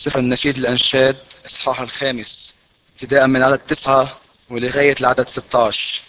سفر النشيد الأنشاد إصحاح الخامس ابتداء من عدد تسعة ولغاية العدد 16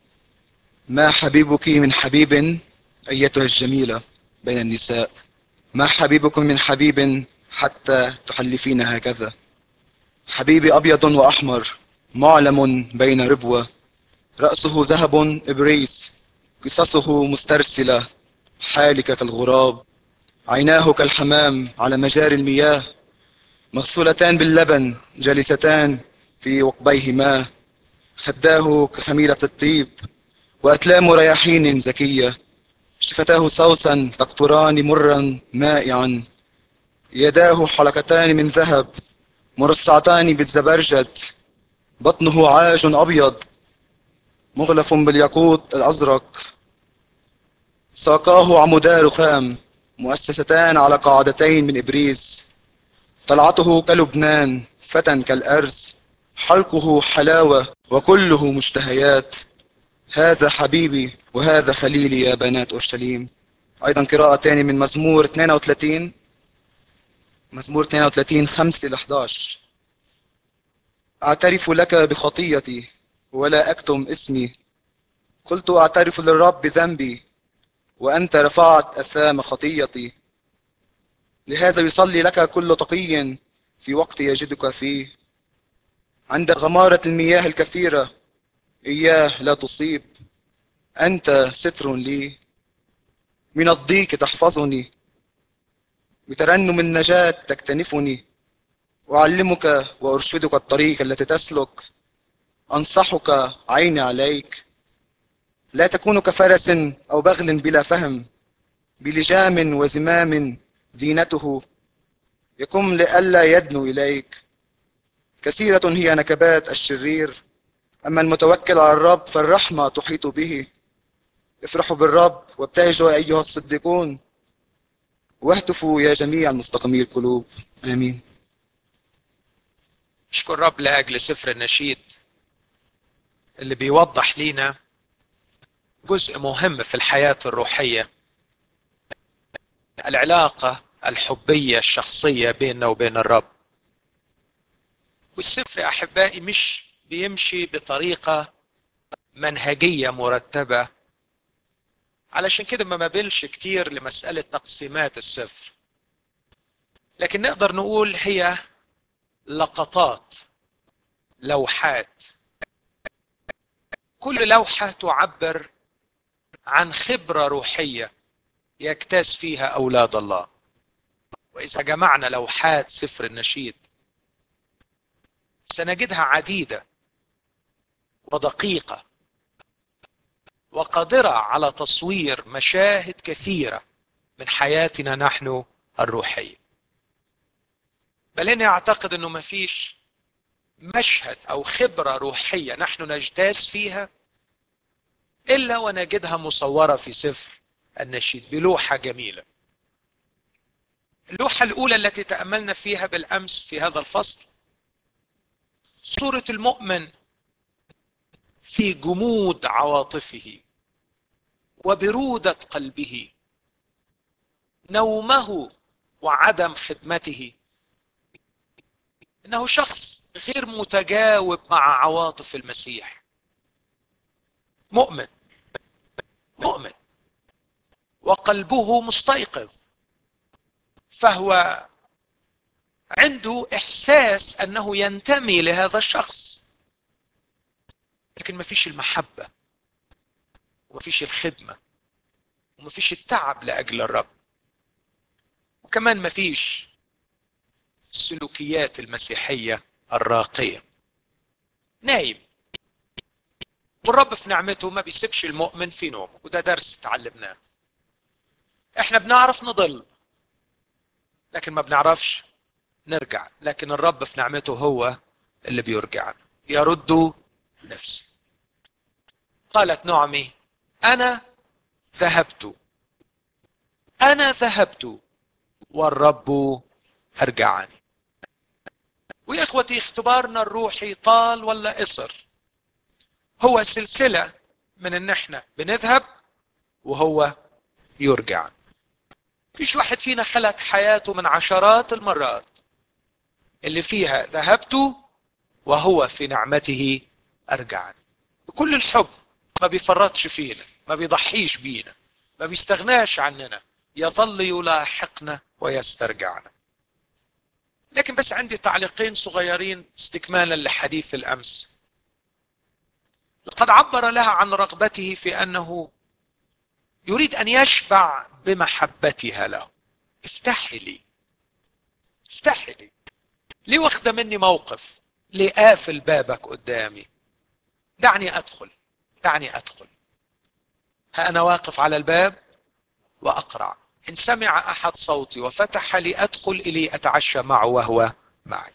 ما حبيبك من حبيب أيتها الجميلة بين النساء ما حبيبكم من حبيب حتى تحلفين هكذا حبيبي أبيض وأحمر معلم بين ربوة رأسه ذهب إبريس قصصه مسترسلة حالك كالغراب عيناه كالحمام على مجاري المياه مغسولتان باللبن جالستان في وقبيهما خداه كخميلة الطيب وأتلام رياحين زكية شفتاه صوصا تقطران مرا مائعا يداه حلقتان من ذهب مرصعتان بالزبرجد بطنه عاج أبيض مغلف بالياقوت الأزرق ساقاه عمدا رخام مؤسستان على قاعدتين من إبريز طلعته كلبنان فتى كالأرز حلقه حلاوة وكله مشتهيات هذا حبيبي وهذا خليلي يا بنات أورشليم أيضا قراءة تاني من مزمور 32 مزمور 32 5 ل 11 أعترف لك بخطيتي ولا أكتم اسمي قلت أعترف للرب بذنبي وأنت رفعت أثام خطيتي لهذا يصلي لك كل تقي في وقت يجدك فيه عند غمارة المياه الكثيرة إياه لا تصيب أنت ستر لي من الضيق تحفظني بترنم النجاة تكتنفني أعلمك وأرشدك الطريق التي تسلك أنصحك عيني عليك لا تكون كفرس أو بغل بلا فهم بلجام وزمام دينته يقم لئلا يدنو إليك كثيرة هي نكبات الشرير أما المتوكل على الرب فالرحمة تحيط به افرحوا بالرب وابتهجوا أيها الصديقون واهتفوا يا جميع المستقيمي القلوب آمين اشكر رب لاجل سفر النشيد اللي بيوضح لينا جزء مهم في الحياه الروحيه العلاقه الحبيه الشخصيه بيننا وبين الرب والسفر احبائي مش بيمشي بطريقه منهجيه مرتبه علشان كده ما مابلش كتير لمساله تقسيمات السفر لكن نقدر نقول هي لقطات لوحات كل لوحه تعبر عن خبره روحيه يجتاز فيها اولاد الله واذا جمعنا لوحات سفر النشيد سنجدها عديده ودقيقه وقادره على تصوير مشاهد كثيره من حياتنا نحن الروحيه بل اني اعتقد انه ما فيش مشهد او خبره روحيه نحن نجتاز فيها الا ونجدها مصوره في سفر النشيد بلوحه جميله اللوحه الاولى التي تاملنا فيها بالامس في هذا الفصل صوره المؤمن في جمود عواطفه وبروده قلبه نومه وعدم خدمته انه شخص غير متجاوب مع عواطف المسيح مؤمن مؤمن وقلبه مستيقظ فهو عنده احساس انه ينتمي لهذا الشخص لكن ما فيش المحبه وما فيش الخدمه وما فيش التعب لاجل الرب وكمان ما فيش السلوكيات المسيحيه الراقيه نايم والرب في نعمته ما بيسيبش المؤمن في نوم وده درس تعلمناه احنا بنعرف نضل لكن ما بنعرفش نرجع لكن الرب في نعمته هو اللي بيرجعنا يرد نفسي قالت نعمي انا ذهبت انا ذهبت والرب ارجعني ويا اخوتي اختبارنا الروحي طال ولا قصر هو سلسله من ان احنا بنذهب وهو يرجع فيش واحد فينا خلت حياته من عشرات المرات اللي فيها ذهبت وهو في نعمته أرجعني بكل الحب ما بيفرطش فينا ما بيضحيش بينا ما بيستغناش عننا يظل يلاحقنا ويسترجعنا لكن بس عندي تعليقين صغيرين استكمالا لحديث الامس لقد عبر لها عن رغبته في انه يريد ان يشبع بمحبتها له افتحي لي افتحي لي ليه واخده مني موقف ليه قافل بابك قدامي دعني ادخل دعني ادخل ها انا واقف على الباب واقرع ان سمع احد صوتي وفتح لي ادخل الي اتعشى معه وهو معي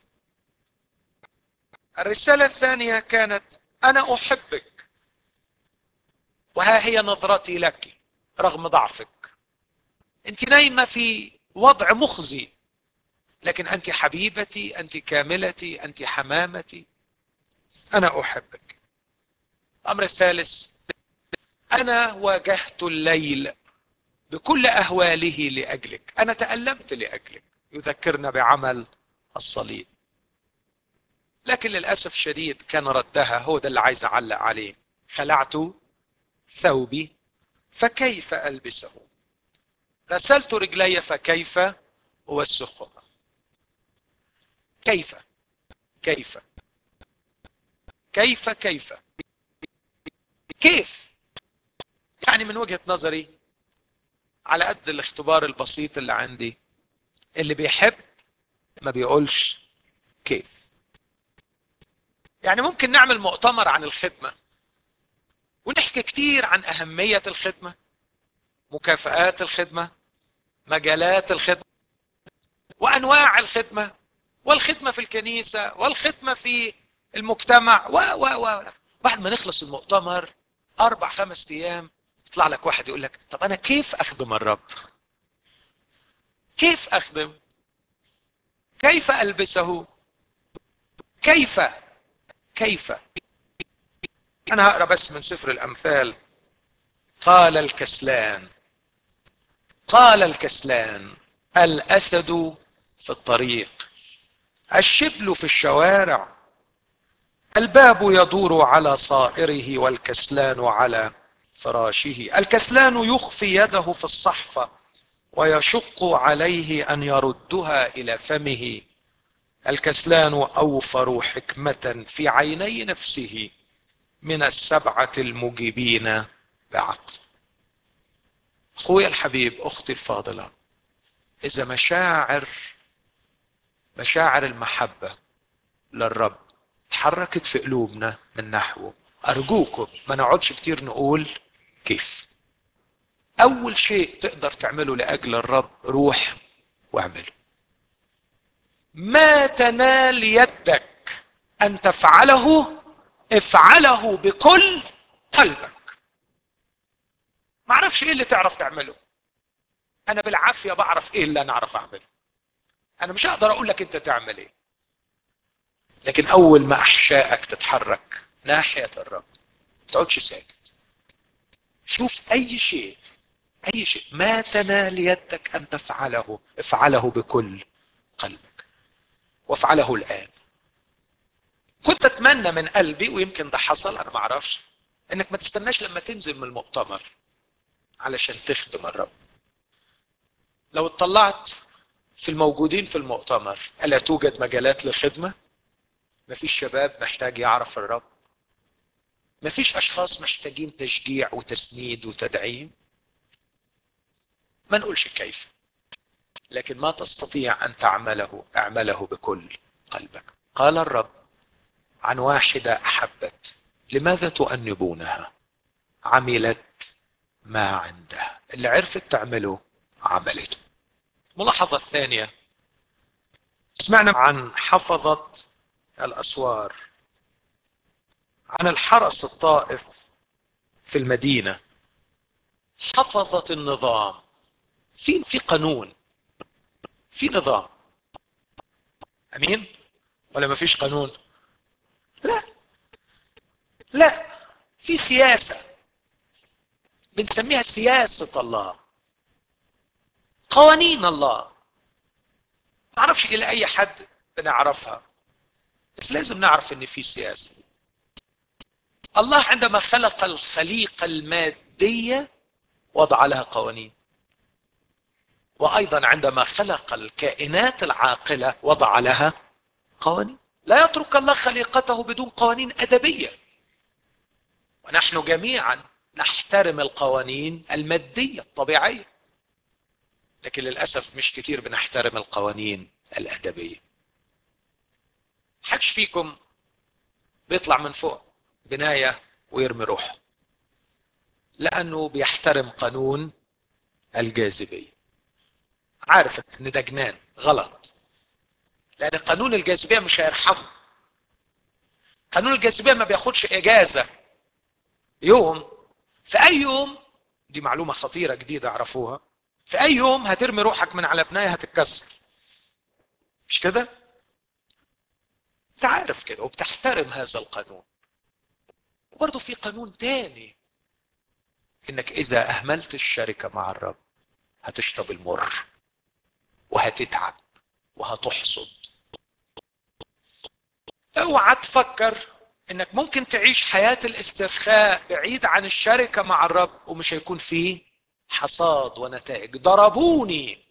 الرساله الثانيه كانت انا احبك وها هي نظرتي لك رغم ضعفك انت نايمه في وضع مخزي لكن انت حبيبتي انت كاملتي انت حمامتي انا احبك الامر الثالث انا واجهت الليل بكل اهواله لاجلك انا تالمت لاجلك يذكرنا بعمل الصليب لكن للاسف الشديد كان ردها هو ده اللي عايز اعلق عليه خلعت ثوبي فكيف البسه غسلت رجلي فكيف اوسخهما كيف كيف كيف كيف كيف يعني من وجهه نظري على قد الاختبار البسيط اللي عندي اللي بيحب ما بيقولش كيف يعني ممكن نعمل مؤتمر عن الخدمة ونحكي كتير عن أهمية الخدمة مكافآت الخدمة مجالات الخدمة وأنواع الخدمة والخدمة في الكنيسة والخدمة في المجتمع و و و بعد ما نخلص المؤتمر أربع خمس أيام يطلع لك واحد يقول لك طب أنا كيف أخدم الرب؟ كيف أخدم؟ كيف ألبسه؟ كيف كيف أنا هقرأ بس من سفر الأمثال قال الكسلان قال الكسلان الأسد في الطريق الشبل في الشوارع الباب يدور على صائره والكسلان على فراشه الكسلان يخفي يده في الصحفة ويشق عليه أن يردها إلى فمه الكسلان أوفر حكمة في عيني نفسه من السبعة المجيبين بعقل أخوي الحبيب أختي الفاضلة إذا مشاعر مشاعر المحبة للرب تحركت في قلوبنا من نحوه أرجوكم ما نقعدش كتير نقول كيف أول شيء تقدر تعمله لأجل الرب روح واعمله ما تنال يدك أن تفعله افعله بكل قلبك ما اعرفش ايه اللي تعرف تعمله انا بالعافيه بعرف ايه اللي انا اعرف اعمله انا مش هقدر اقول لك انت تعمل ايه لكن اول ما احشائك تتحرك ناحيه الرب ما تقعدش ساكت شوف اي شيء اي شيء ما تنال يدك ان تفعله افعله بكل قلبك وافعله الان كنت اتمنى من قلبي ويمكن ده حصل انا ما اعرفش انك ما تستناش لما تنزل من المؤتمر علشان تخدم الرب لو اطلعت في الموجودين في المؤتمر الا توجد مجالات للخدمه مفيش شباب محتاج يعرف الرب مفيش اشخاص محتاجين تشجيع وتسنيد وتدعيم ما نقولش كيف لكن ما تستطيع ان تعمله اعمله بكل قلبك قال الرب عن واحده احبت لماذا تؤنبونها عملت ما عندها اللي عرفت تعمله عملته الملاحظة الثانية سمعنا عن حفظة الأسوار عن الحرس الطائف في المدينة حفظت النظام في في قانون في نظام امين ولا ما فيش قانون لا لا في سياسه بنسميها سياسه الله قوانين الله ما اعرفش الى اي حد بنعرفها بس لازم نعرف ان في سياسه الله عندما خلق الخليقه الماديه وضع لها قوانين وايضا عندما خلق الكائنات العاقله وضع لها قوانين لا يترك الله خليقته بدون قوانين ادبيه ونحن جميعا نحترم القوانين الماديه الطبيعيه لكن للاسف مش كتير بنحترم القوانين الادبيه حدش فيكم بيطلع من فوق بنايه ويرمي روحه لانه بيحترم قانون الجاذبيه عارف ان ده جنان غلط لان قانون الجاذبيه مش هيرحمه قانون الجاذبيه ما بياخدش اجازه يوم في اي يوم دي معلومه خطيره جديده اعرفوها في اي يوم هترمي روحك من على بنايه هتتكسر مش كده انت عارف كده وبتحترم هذا القانون وبرضه في قانون تاني انك اذا اهملت الشركه مع الرب هتشرب المر وهتتعب وهتحصد اوعى تفكر انك ممكن تعيش حياه الاسترخاء بعيد عن الشركه مع الرب ومش هيكون فيه حصاد ونتائج ضربوني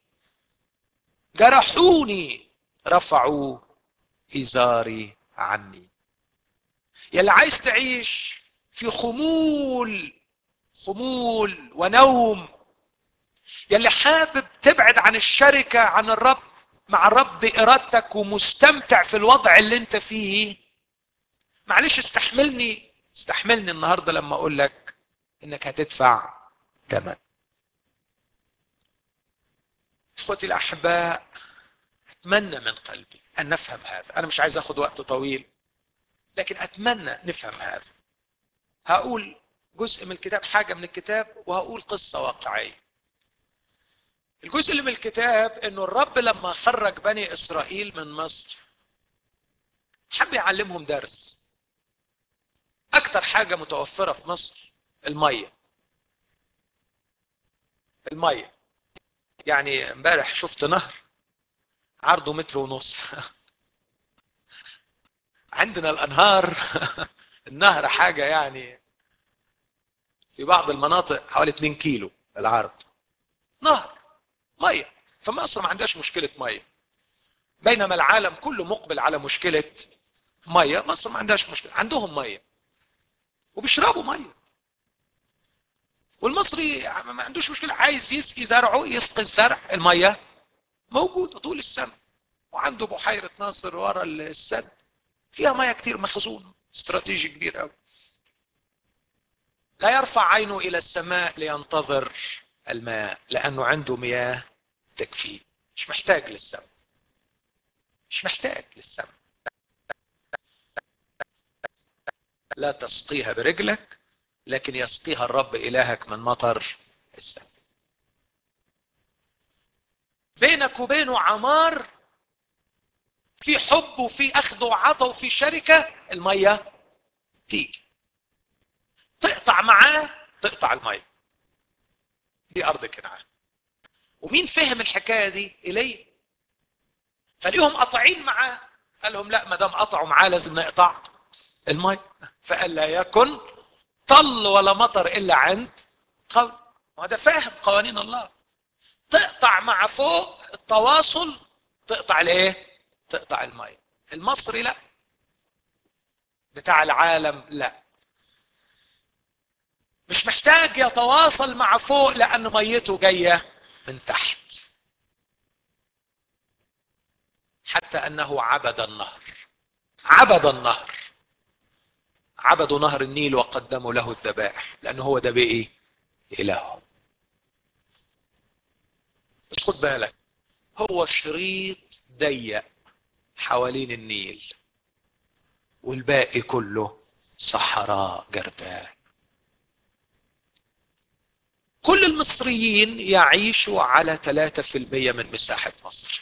جرحوني رفعوا ازاري عني يلي عايز تعيش في خمول خمول ونوم يلي حابب تبعد عن الشركة عن الرب مع الرب بإرادتك ومستمتع في الوضع اللي انت فيه معلش استحملني استحملني النهاردة لما اقول لك انك هتدفع ثمن اخوتي الاحباء اتمنى من قلبي ان نفهم هذا انا مش عايز اخد وقت طويل لكن اتمنى نفهم هذا هقول جزء من الكتاب حاجه من الكتاب وهقول قصه واقعيه الجزء اللي من الكتاب انه الرب لما خرج بني اسرائيل من مصر حب يعلمهم درس اكتر حاجه متوفره في مصر الميه الميه يعني امبارح شفت نهر عرضه متر ونص عندنا الانهار النهر حاجه يعني في بعض المناطق حوالي 2 كيلو العرض نهر ميه فمصر ما عندهاش مشكله ميه بينما العالم كله مقبل على مشكله ميه مصر ما عندهاش مشكله عندهم ميه وبيشربوا ميه والمصري ما عندوش مشكله عايز يسقي زرعه يسقي الزرع الميه موجوده طول السنه وعنده بحيره ناصر ورا السد فيها ميه كتير مخزون استراتيجي كبير قوي لا يرفع عينه الى السماء لينتظر الماء لانه عنده مياه تكفيه مش محتاج للسماء مش محتاج للسماء لا تسقيها برجلك لكن يسقيها الرب الهك من مطر السماء بينك وبينه عمار في حب وفي اخذ وعطاء وفي شركه الميه تيجي تقطع معاه تقطع الميه دي ارض كنعان ومين فهم الحكايه دي الي فليهم قاطعين معاه قال لهم لا ما دام قطعوا معاه لازم نقطع الميه فقال لا يكن طل ولا مطر الا عند قول وهذا فاهم قوانين الله تقطع مع فوق التواصل تقطع الايه تقطع الميه المصري لا بتاع العالم لا مش محتاج يتواصل مع فوق لان ميته جايه من تحت حتى انه عبد النهر عبد النهر عبدوا نهر النيل وقدموا له الذبائح لانه هو ده بقي الههم بس خد بالك هو شريط ضيق حوالين النيل والباقي كله صحراء جرداء كل المصريين يعيشوا على 3% من مساحة مصر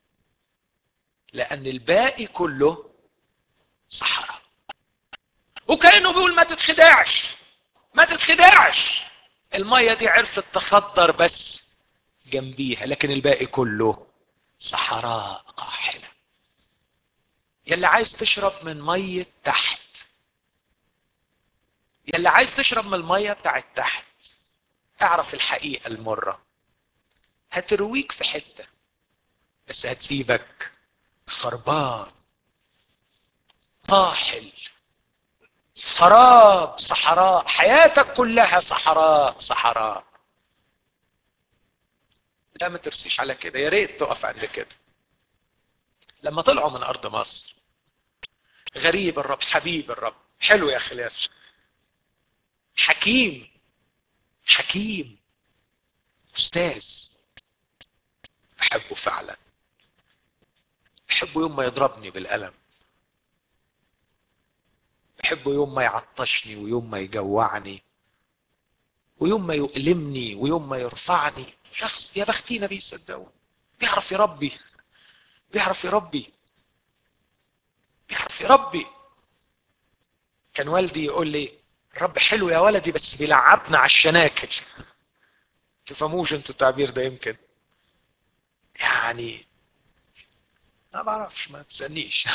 لأن الباقي كله صحراء وكأنه بيقول ما تتخدعش ما تتخدعش المية دي عرفت تخطر بس جنبيها لكن الباقي كله صحراء قاحلة يلي عايز تشرب من مية تحت يلي عايز تشرب من المية بتاعت تحت اعرف الحقيقة المرة هترويك في حتة بس هتسيبك خربان طاحل خراب صحراء حياتك كلها صحراء صحراء لا ما ترسيش على كده يا ريت تقف عند كده لما طلعوا من ارض مصر غريب الرب حبيب الرب حلو يا اخي ياسر حكيم حكيم استاذ بحبه فعلا بحبه يوم ما يضربني بالقلم بحبه يوم ما يعطشني ويوم ما يجوعني ويوم ما يؤلمني ويوم ما يرفعني شخص يا بختينا بيه صدقوا بيعرف يربي بيعرف يربي بيعرف يربي كان والدي يقول لي الرب حلو يا ولدي بس بيلعبنا على الشناكل تفهموش انتوا التعبير ده يمكن يعني ما بعرفش ما تسألنيش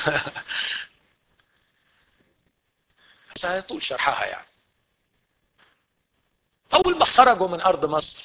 بس هيطول شرحها يعني أول ما خرجوا من أرض مصر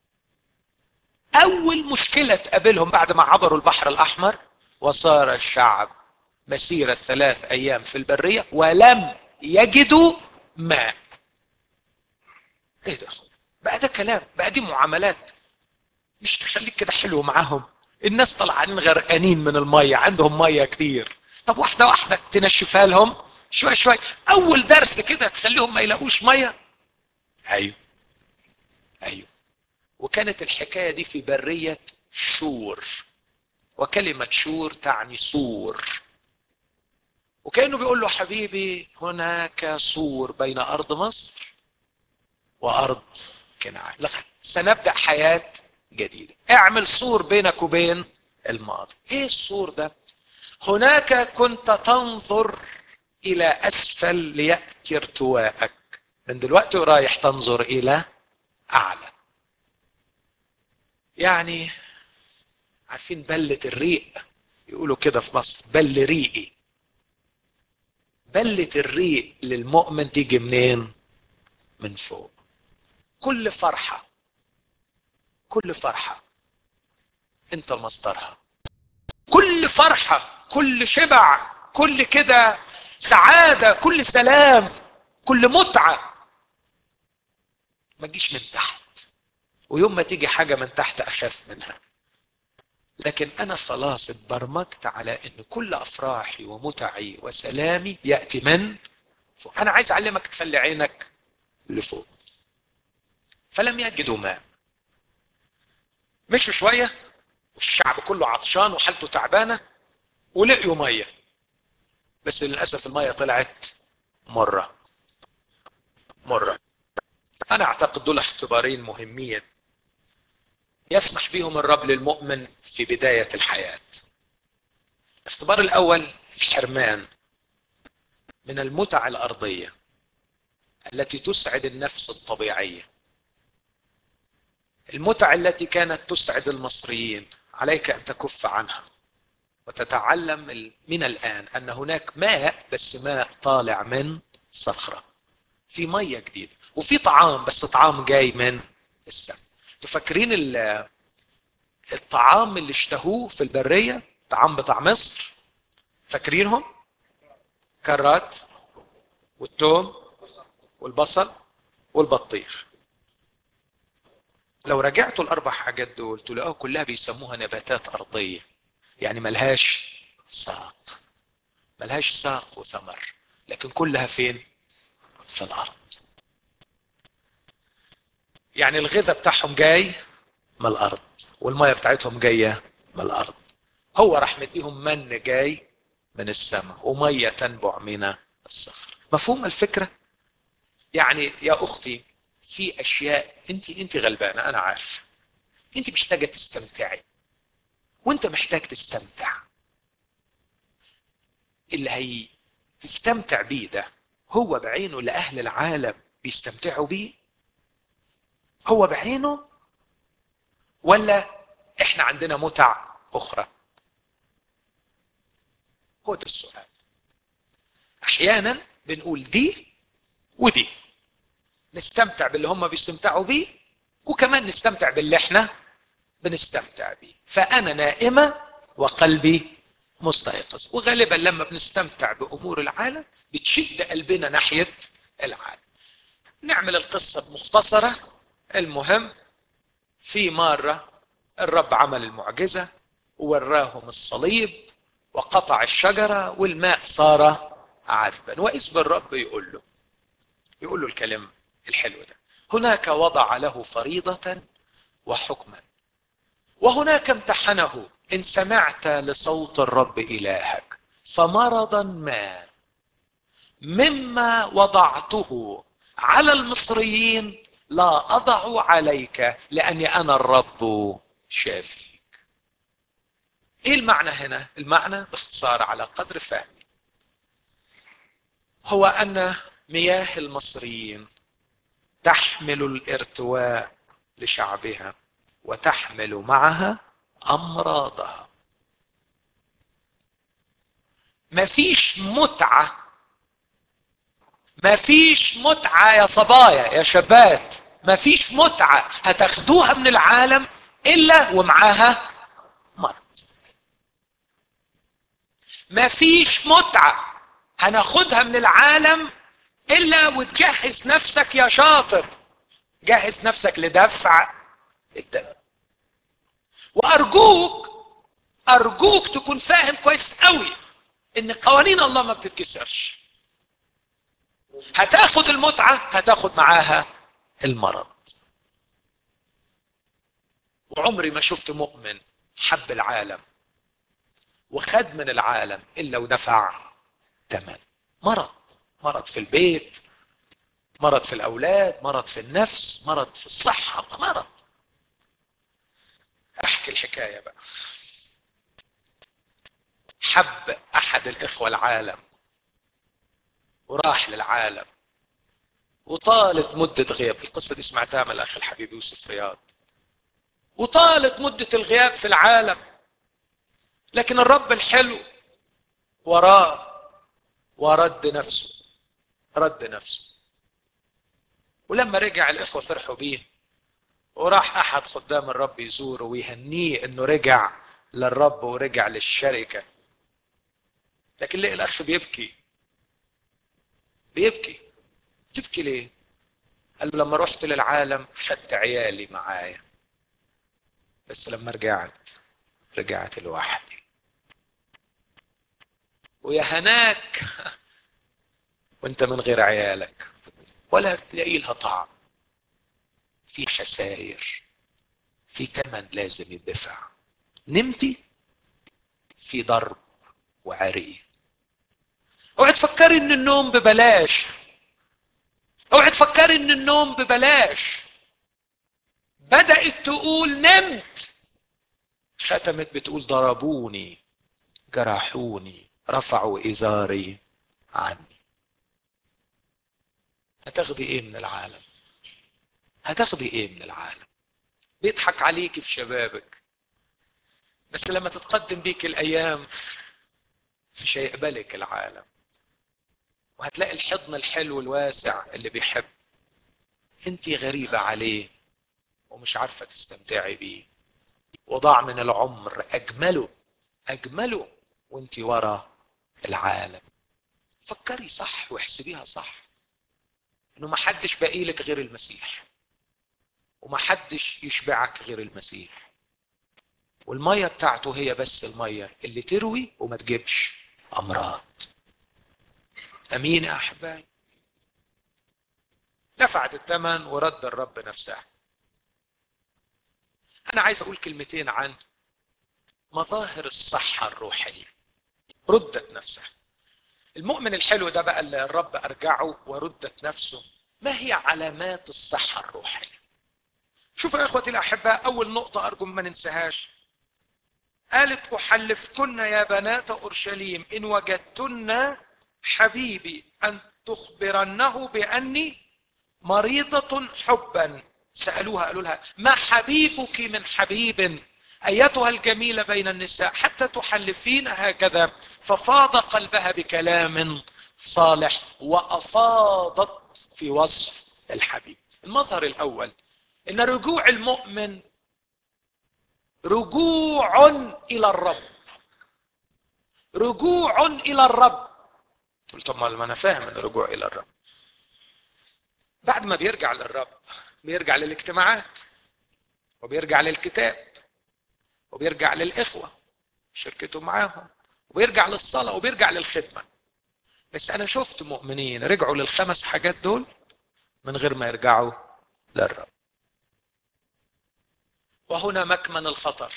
أول مشكلة تقابلهم بعد ما عبروا البحر الأحمر وصار الشعب مسيرة ثلاث أيام في البرية ولم يجدوا ماء ايه ده بقى ده كلام بقى دي معاملات مش تخليك كده حلو معاهم الناس طلعانين غرقانين من المية عندهم مية كتير طب واحدة واحدة تنشفها لهم شوي شوي أول درس كده تخليهم ما يلاقوش مية أيوه أيوه وكانت الحكاية دي في برية شور وكلمة شور تعني سور وكأنه بيقول له حبيبي هناك سور بين أرض مصر وأرض كنعان لقد سنبدأ حياة جديدة اعمل سور بينك وبين الماضي ايه السور ده هناك كنت تنظر إلى أسفل ليأتي ارتواءك من دلوقتي ورايح تنظر إلى أعلى يعني عارفين بلة الريق يقولوا كده في مصر بل ريقي بلة الريق للمؤمن تيجي منين من فوق كل فرحة كل فرحة انت مصدرها كل فرحة كل شبع كل كده سعادة كل سلام كل متعة ما تجيش من تحت ويوم ما تيجي حاجة من تحت أخاف منها لكن أنا خلاص اتبرمجت على أن كل أفراحي ومتعي وسلامي يأتي من فوق أنا عايز أعلمك تخلي عينك لفوق فلم يجدوا ماء مشوا شوية والشعب كله عطشان وحالته تعبانة ولقيوا مية بس للأسف المية طلعت مرة مرة أنا أعتقد دول اختبارين مهمين يسمح بهم الرب للمؤمن في بداية الحياة الاختبار الأول الحرمان من المتع الأرضية التي تسعد النفس الطبيعية المتع التي كانت تسعد المصريين عليك أن تكف عنها وتتعلم من الآن أن هناك ماء بس ماء طالع من صخرة في مية جديدة وفي طعام بس طعام جاي من السماء تفكرين الطعام اللي اشتهوه في البرية طعام بتاع مصر فاكرينهم كرات والثوم والبصل والبطيخ لو رجعتوا الاربع حاجات دول تلاقوها كلها بيسموها نباتات ارضيه يعني ملهاش ساق ملهاش ساق وثمر لكن كلها فين في الارض يعني الغذاء بتاعهم جاي من الارض والميه بتاعتهم جايه من الارض هو راح مديهم من جاي من السماء وميه تنبع من الصخر مفهوم الفكره يعني يا اختي في اشياء انت انت غلبانه انا عارف انت محتاجه تستمتعي وانت محتاج تستمتع اللي هي تستمتع بيه ده هو بعينه لاهل العالم بيستمتعوا بيه هو بعينه ولا احنا عندنا متع اخرى هو ده السؤال احيانا بنقول دي ودي نستمتع باللي هم بيستمتعوا بيه وكمان نستمتع باللي احنا بنستمتع بيه فانا نائمه وقلبي مستيقظ وغالبا لما بنستمتع بامور العالم بتشد قلبنا ناحيه العالم نعمل القصه بمختصره المهم في مره الرب عمل المعجزه ووراهم الصليب وقطع الشجره والماء صار عذبا واذ بالرب يقول له يقول له الكلام الحلو ده هناك وضع له فريضه وحكما وهناك امتحنه ان سمعت لصوت الرب الهك فمرضا ما مما وضعته على المصريين لا اضع عليك لاني انا الرب شافيك ايه المعنى هنا المعنى باختصار على قدر فهمي هو ان مياه المصريين تحمل الارتواء لشعبها وتحمل معها امراضها مفيش متعه مفيش متعه يا صبايا يا شابات مفيش متعه هتاخدوها من العالم الا ومعاها مرض مفيش متعه هناخدها من العالم الا وتجهز نفسك يا شاطر جهز نفسك لدفع الدم وارجوك ارجوك تكون فاهم كويس قوي ان قوانين الله ما بتتكسرش هتاخد المتعه هتاخد معاها المرض وعمري ما شفت مؤمن حب العالم وخد من العالم الا ودفع ثمن مرض مرض في البيت مرض في الاولاد مرض في النفس مرض في الصحه مرض احكي الحكايه بقى حب احد الاخوه العالم وراح للعالم وطالت مدة غياب القصة دي سمعتها من الأخ الحبيب يوسف رياض وطالت مدة الغياب في العالم لكن الرب الحلو وراه ورد نفسه رد نفسه ولما رجع الإخوة فرحوا بيه وراح أحد خدام الرب يزوره ويهنيه إنه رجع للرب ورجع للشركة لكن لقي الأخ بيبكي بيبكي تبكي ليه؟ قال له لما رحت للعالم خدت عيالي معايا بس لما رجعت رجعت لوحدي ويا هناك وانت من غير عيالك ولا تلاقي لها طعم في خسائر في ثمن لازم يدفع نمتي في ضرب وعري اوعي تفكري ان النوم ببلاش اوعي تفكري ان النوم ببلاش بدأت تقول نمت ختمت بتقول ضربوني جرحوني رفعوا إزاري عني هتاخدي ايه من العالم هتاخدي ايه من العالم بيضحك عليك في شبابك بس لما تتقدم بيك الايام مش هيقبلك العالم وهتلاقي الحضن الحلو الواسع اللي بيحب انت غريبة عليه ومش عارفة تستمتعي بيه وضع من العمر أجمله أجمله وانت ورا العالم فكري صح واحسبيها صح انه ما حدش باقي لك غير المسيح وما حدش يشبعك غير المسيح والميه بتاعته هي بس الميه اللي تروي وما تجيبش امراض امين يا احبائي دفعت الثمن ورد الرب نفسها انا عايز اقول كلمتين عن مظاهر الصحه الروحيه ردت نفسها المؤمن الحلو ده بقى اللي الرب ارجعه وردت نفسه ما هي علامات الصحه الروحيه شوفوا يا اخوتي الاحباء اول نقطه ارجو ما ننساهاش قالت احلفكن يا بنات اورشليم ان وجدتن حبيبي ان تخبرنه باني مريضه حبا سالوها قالوا لها ما حبيبك من حبيب ايتها الجميله بين النساء حتى تحلفين هكذا ففاض قلبها بكلام صالح وافاضت في وصف الحبيب المظهر الاول ان رجوع المؤمن رجوع الى الرب رجوع الى الرب قلت طب ما انا فاهم ان الرجوع الى الرب بعد ما بيرجع للرب بيرجع للاجتماعات وبيرجع للكتاب وبيرجع للاخوه شركته معاهم وبيرجع للصلاه وبيرجع للخدمه بس انا شفت مؤمنين رجعوا للخمس حاجات دول من غير ما يرجعوا للرب وهنا مكمن الخطر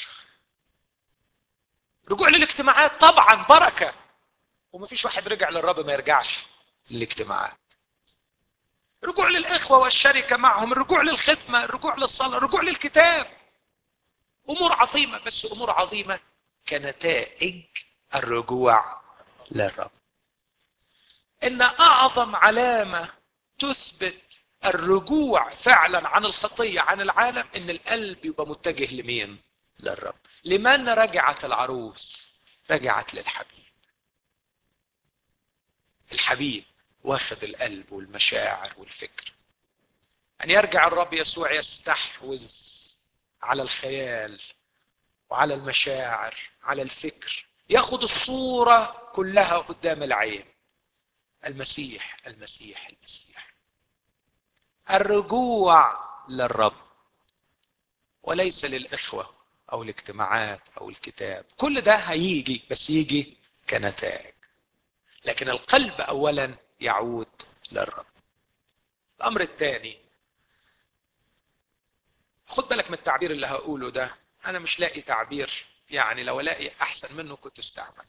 رجوع للاجتماعات طبعا بركه ومفيش واحد رجع للرب ما يرجعش للاجتماعات رجوع للاخوه والشركه معهم الرجوع للخدمه الرجوع للصلاه الرجوع للكتاب امور عظيمه بس امور عظيمه كنتائج الرجوع للرب ان اعظم علامه تثبت الرجوع فعلا عن الخطيه عن العالم ان القلب يبقى متجه لمين للرب لمن رجعت العروس رجعت للحبيب الحبيب واخد القلب والمشاعر والفكر ان يرجع الرب يسوع يستحوذ على الخيال وعلى المشاعر على الفكر ياخد الصوره كلها قدام العين المسيح المسيح المسيح الرجوع للرب وليس للاخوه او الاجتماعات او الكتاب كل ده هيجي بس يجي كنتائج لكن القلب اولا يعود للرب الامر الثاني خد بالك من التعبير اللي هقوله ده انا مش لاقي تعبير يعني لو الاقي احسن منه كنت استعمل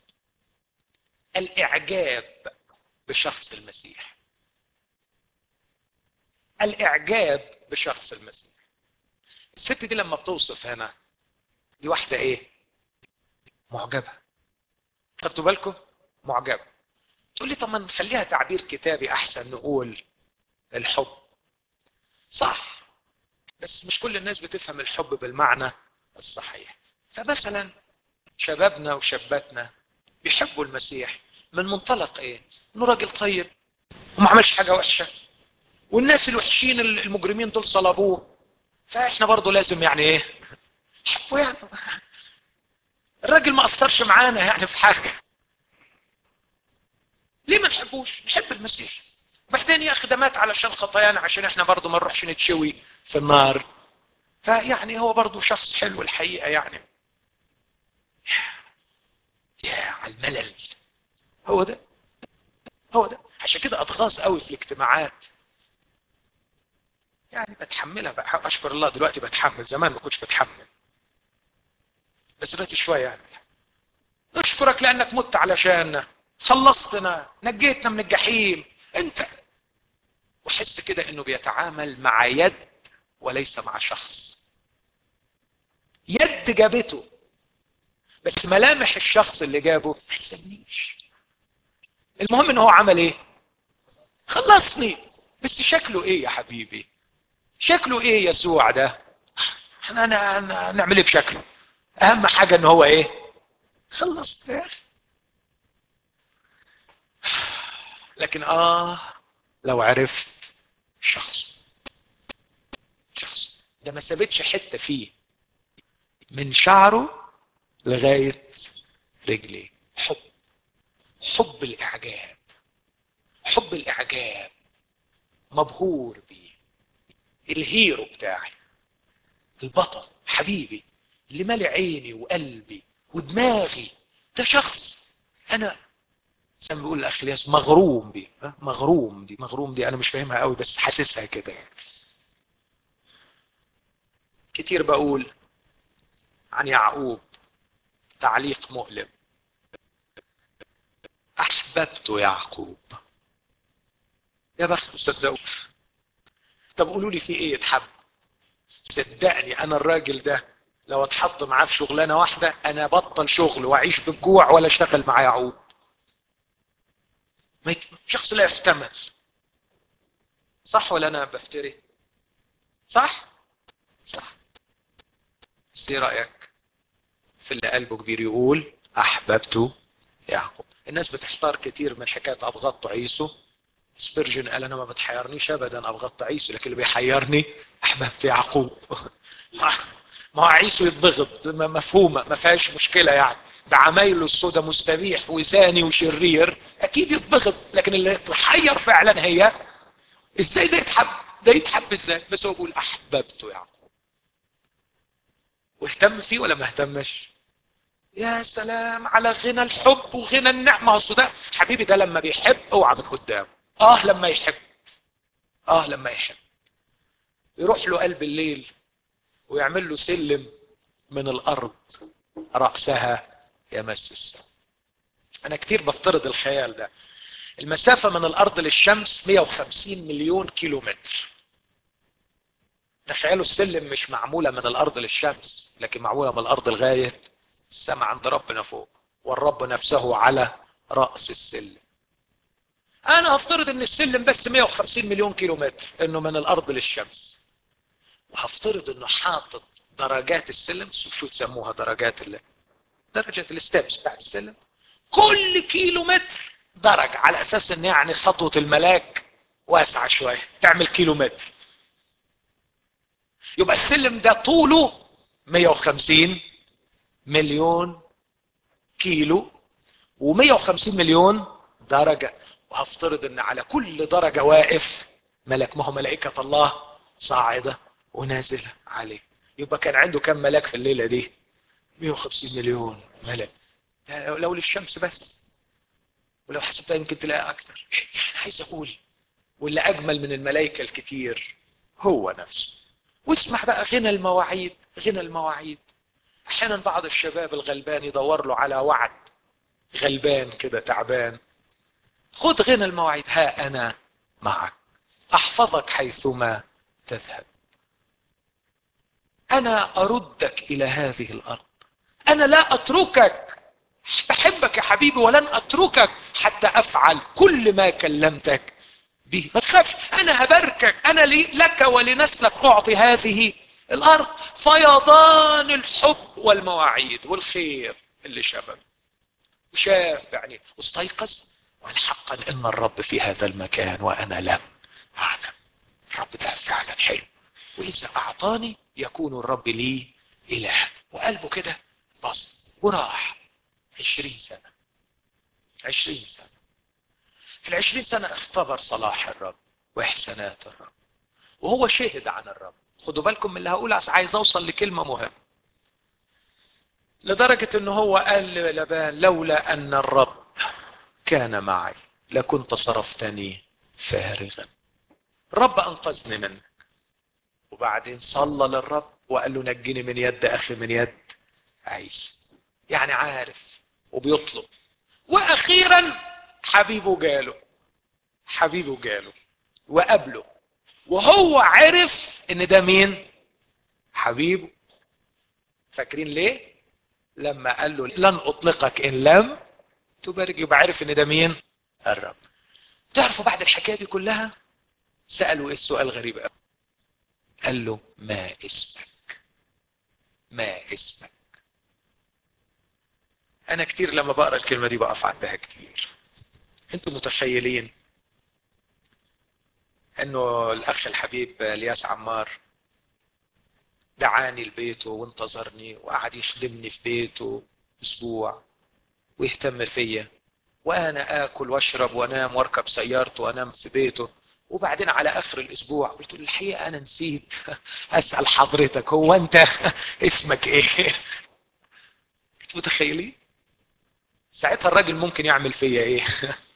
الاعجاب بشخص المسيح الاعجاب بشخص المسيح الست دي لما بتوصف هنا دي واحده ايه معجبه خدتوا بالكم معجبه تقول لي طب ما نخليها تعبير كتابي احسن نقول الحب صح بس مش كل الناس بتفهم الحب بالمعنى الصحيح فمثلا شبابنا وشاباتنا بيحبوا المسيح من منطلق ايه انه راجل طيب وما عملش حاجه وحشه والناس الوحشين المجرمين دول صلبوه فاحنا برضه لازم يعني ايه حبه يعني الراجل ما قصرش معانا يعني في حاجه ليه ما نحبوش نحب المسيح وبعدين يا اخي ده مات علشان خطايانا عشان احنا برضه ما نروحش نتشوي في النار فيعني هو برضه شخص حلو الحقيقه يعني يا على الملل هو ده هو ده عشان كده اتغاظ قوي في الاجتماعات يعني بتحملها بقى اشكر الله دلوقتي بتحمل زمان ما كنتش بتحمل بس دلوقتي شويه يعني اشكرك لانك مت علشاننا خلصتنا نجيتنا من الجحيم انت وحس كده انه بيتعامل مع يد وليس مع شخص يد جابته بس ملامح الشخص اللي جابه ما يلزمنيش المهم ان هو عمل ايه خلصني بس شكله ايه يا حبيبي شكله ايه يسوع ده احنا نعمل ايه بشكله اهم حاجه ان هو ايه خلصت يا اخي لكن اه لو عرفت شخص شخص ده ما سابتش حته فيه من شعره لغايه رجليه حب حب الاعجاب حب الاعجاب مبهور بيه الهيرو بتاعي البطل حبيبي اللي مالي عيني وقلبي ودماغي ده شخص انا زي ما بيقول الاخ الياس مغروم بيه مغروم دي مغروم دي انا مش فاهمها قوي بس حاسسها كده يعني كتير بقول عن يعقوب تعليق مؤلم احببت يعقوب يا بخت صدقوا طب قولوا لي في ايه يتحب صدقني انا الراجل ده لو اتحط معاه في شغلانه واحده انا بطل شغل واعيش بالجوع ولا اشتغل مع يعقوب ما يت... شخص لا يحتمل صح ولا انا بفتري صح صح بس ايه رايك في اللي قلبه كبير يقول احببت يعقوب الناس بتحتار كتير من حكايه ابغضت عيسو سبيرجن قال انا ما بتحيرنيش ابدا ابغضت عيسو لكن اللي بيحيرني احببت يعقوب ما هو عيسو يتبغض مفهومه ما فيهاش مشكله يعني ده عمايله السودا مستبيح وزاني وشرير اكيد يتبغض لكن اللي تحير فعلا هي ازاي ده يتحب ده يتحب ازاي بس هو بيقول احببته يعقوب واهتم فيه ولا ما اهتمش يا سلام على غنى الحب وغنى النعمه اصل ده حبيبي ده لما بيحب اوعى من قدامه اه لما يحب اه لما يحب يروح له قلب الليل ويعمل له سلم من الارض راسها يمس السماء انا كتير بفترض الخيال ده المسافه من الارض للشمس 150 مليون كيلو متر تخيلوا السلم مش معموله من الارض للشمس لكن معموله من الارض لغايه السماء عند ربنا فوق والرب نفسه على راس السلم انا هفترض ان السلم بس 150 مليون كيلو متر انه من الارض للشمس وهفترض انه حاطط درجات السلم شو تسموها درجات اللي درجة الستبس بتاعت السلم كل كيلو متر درجة على اساس ان يعني خطوة الملاك واسعة شوية تعمل كيلو متر يبقى السلم ده طوله 150 مليون كيلو و150 مليون درجة وهفترض ان على كل درجة واقف ملك ما هو ملائكة الله صاعدة ونازلة عليه يبقى كان عنده كم ملاك في الليلة دي 150 مليون ملك ده لو للشمس بس ولو حسبتها يمكن تلاقي أكثر يعني عايز أقول واللي أجمل من الملائكة الكتير هو نفسه واسمع بقى غنى المواعيد غنى المواعيد أحيانا بعض الشباب الغلبان يدور له على وعد غلبان كده تعبان خد غنى المواعيد ها أنا معك أحفظك حيثما تذهب أنا أردك إلى هذه الأرض أنا لا أتركك بحبك يا حبيبي ولن أتركك حتى أفعل كل ما كلمتك به ما تخافش أنا هباركك أنا لي لك ولنسلك أعطي هذه الأرض فيضان الحب والمواعيد والخير اللي شبب وشاف يعني واستيقظ وقال حقا إن الرب في هذا المكان وأنا لم أعلم الرب ده فعلا حلو وإذا أعطاني يكون الرب لي إله وقلبه كده بص وراح عشرين سنة عشرين سنة في العشرين سنة اختبر صلاح الرب وإحسانات الرب وهو شهد عن الرب خدوا بالكم من اللي هقول عايز أوصل لكلمة مهمة لدرجة أنه هو قال للبان لولا أن الرب كان معي لكنت صرفتني فارغا الرب أنقذني منك وبعدين صلى للرب وقال له نجني من يد أخي من يد عيسى يعني عارف وبيطلب واخيرا حبيبه جاله حبيبه جاله وقابله وهو عرف ان ده مين حبيبه فاكرين ليه لما قال له لن اطلقك ان لم تبارك يبقى عارف ان ده مين الرب تعرفوا بعد الحكايه دي كلها سالوا ايه السؤال غريب قوي قال له ما اسمك ما اسمك انا كتير لما بقرا الكلمه دي بقف عندها كتير انتوا متخيلين انه الاخ الحبيب الياس عمار دعاني لبيته وانتظرني وقعد يخدمني في بيته اسبوع ويهتم فيا وانا اكل واشرب وانام واركب سيارته وانام في بيته وبعدين على اخر الاسبوع قلت له الحقيقه انا نسيت اسال حضرتك هو انت اسمك ايه انتوا متخيلين ساعتها الراجل ممكن يعمل فيا ايه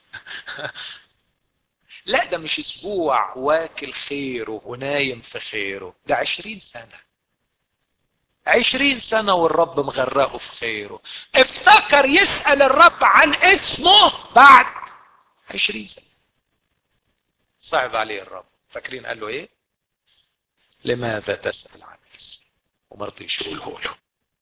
لا ده مش اسبوع واكل خيره ونايم في خيره ده عشرين سنة عشرين سنة والرب مغرقه في خيره افتكر يسأل الرب عن اسمه بعد عشرين سنة صعب عليه الرب فاكرين قال له ايه لماذا تسأل عن اسمي وما رضيش يقوله له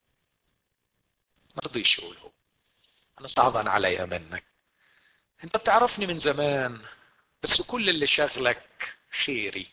ما رضيش يقوله انا صعبان عليا منك انت بتعرفني من زمان بس كل اللي شغلك خيري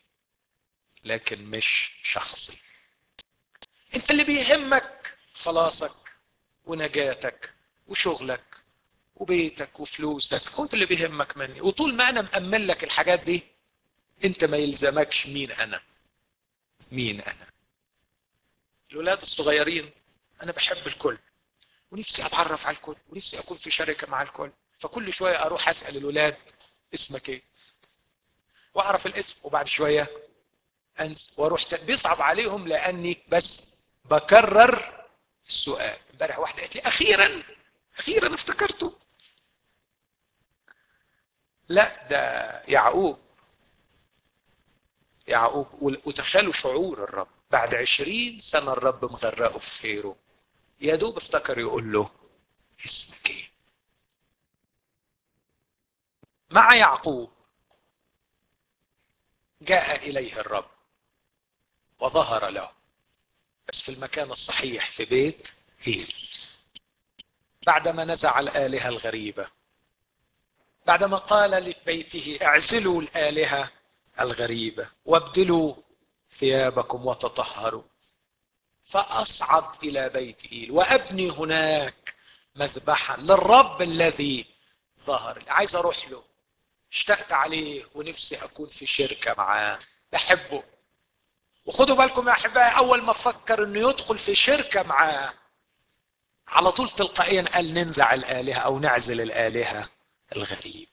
لكن مش شخصي انت اللي بيهمك خلاصك ونجاتك وشغلك وبيتك وفلوسك هو ده اللي بيهمك مني وطول ما انا مأمن لك الحاجات دي انت ما يلزمكش مين انا مين انا الولاد الصغيرين انا بحب الكل ونفسي اتعرف على الكل ونفسي اكون في شركه مع الكل فكل شويه اروح اسال الولاد اسمك ايه واعرف الاسم وبعد شويه انسى واروح ت- بيصعب عليهم لاني بس بكرر السؤال امبارح واحده قالت لي اخيرا اخيرا افتكرته لا ده يعقوب يعقوب وتخيلوا شعور الرب بعد عشرين سنة الرب مغرقه في خيره يا دوب افتكر يقول له اسمك ايه مع يعقوب جاء إليه الرب وظهر له بس في المكان الصحيح في بيت هيل بعدما نزع الآلهة الغريبة بعدما قال لبيته اعزلوا الآلهة الغريبة وابدلوا ثيابكم وتطهروا فأصعد إلى بيت إيل وأبني هناك مذبحا للرب الذي ظهر عايز أروح له اشتقت عليه ونفسي أكون في شركة معاه بحبه وخدوا بالكم يا أحبائي أول ما فكر إنه يدخل في شركة معاه على طول تلقائيا قال ننزع الآلهة أو نعزل الآلهة الغريب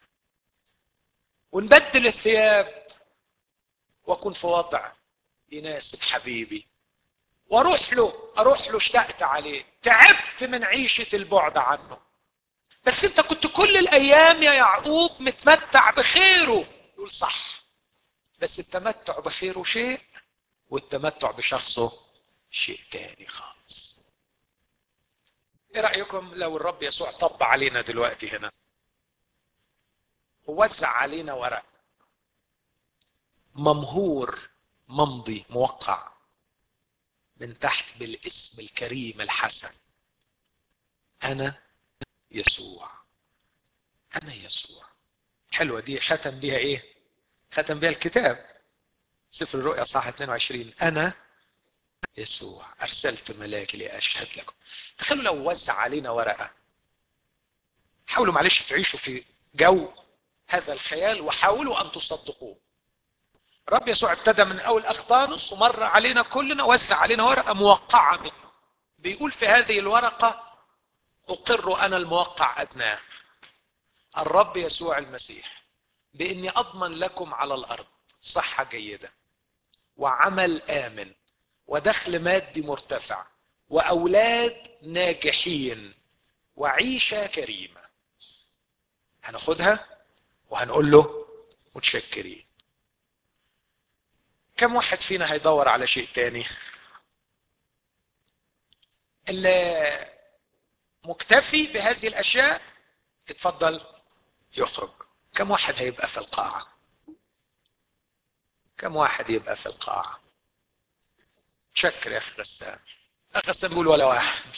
ونبدل الثياب واكون في وضع يناسب حبيبي واروح له اروح له اشتقت عليه تعبت من عيشه البعد عنه بس انت كنت كل الايام يا يعقوب متمتع بخيره يقول صح بس التمتع بخيره شيء والتمتع بشخصه شيء تاني خالص ايه رايكم لو الرب يسوع طب علينا دلوقتي هنا ووزع علينا ورق ممهور ممضي موقع من تحت بالاسم الكريم الحسن انا يسوع انا يسوع حلوه دي ختم بيها ايه ختم بيها الكتاب سفر الرؤيا صح 22 انا يسوع ارسلت ملاكي لاشهد لكم تخيلوا لو وزع علينا ورقه حاولوا معلش تعيشوا في جو هذا الخيال وحاولوا ان تصدقوه رب يسوع ابتدى من اول اخطانس ومر علينا كلنا وزع علينا ورقه موقعه منه بيقول في هذه الورقه اقر انا الموقع ادناه الرب يسوع المسيح باني اضمن لكم على الارض صحه جيده وعمل امن ودخل مادي مرتفع واولاد ناجحين وعيشه كريمه هناخدها وهنقول له متشكرين كم واحد فينا هيدور على شيء تاني اللي مكتفي بهذه الاشياء اتفضل يخرج كم واحد هيبقى في القاعه كم واحد يبقى في القاعه شكر يا اخي غسان اخ غسان بيقول ولا واحد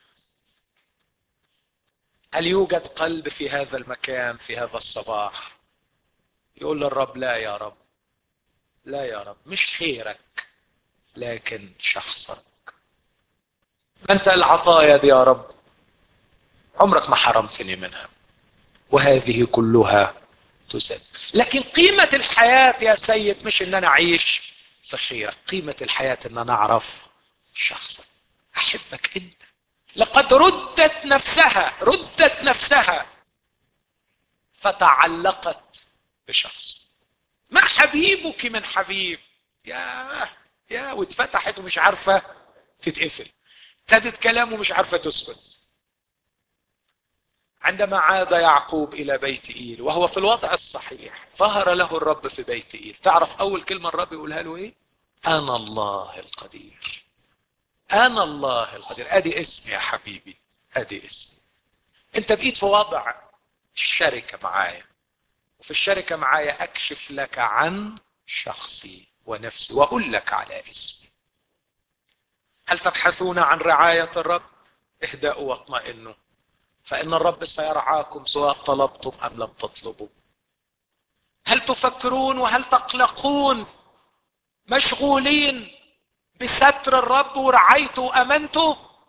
هل يوجد قلب في هذا المكان في هذا الصباح يقول للرب لا يا رب لا يا رب مش خيرك لكن شخصك انت العطايا دي يا رب عمرك ما حرمتني منها وهذه كلها تسد لكن قيمة الحياة يا سيد مش ان انا اعيش في خيرك قيمة الحياة ان انا اعرف شخصك احبك انت لقد ردت نفسها ردت نفسها فتعلقت بشخص ما حبيبك من حبيب يا يا واتفتحت ومش عارفه تتقفل ابتدت كلامه مش عارفه تسكت عندما عاد يعقوب الى بيت ايل وهو في الوضع الصحيح ظهر له الرب في بيت ايل تعرف اول كلمه الرب يقولها له ايه انا الله القدير انا الله القدير ادي اسمي يا حبيبي ادي اسمي انت بقيت في وضع الشركه معايا وفي الشركه معايا اكشف لك عن شخصي ونفسي واقول لك على اسمي هل تبحثون عن رعايه الرب اهدأوا واطمئنوا فان الرب سيرعاكم سواء طلبتم ام لم تطلبوا هل تفكرون وهل تقلقون مشغولين بستر الرب ورعايته وامانته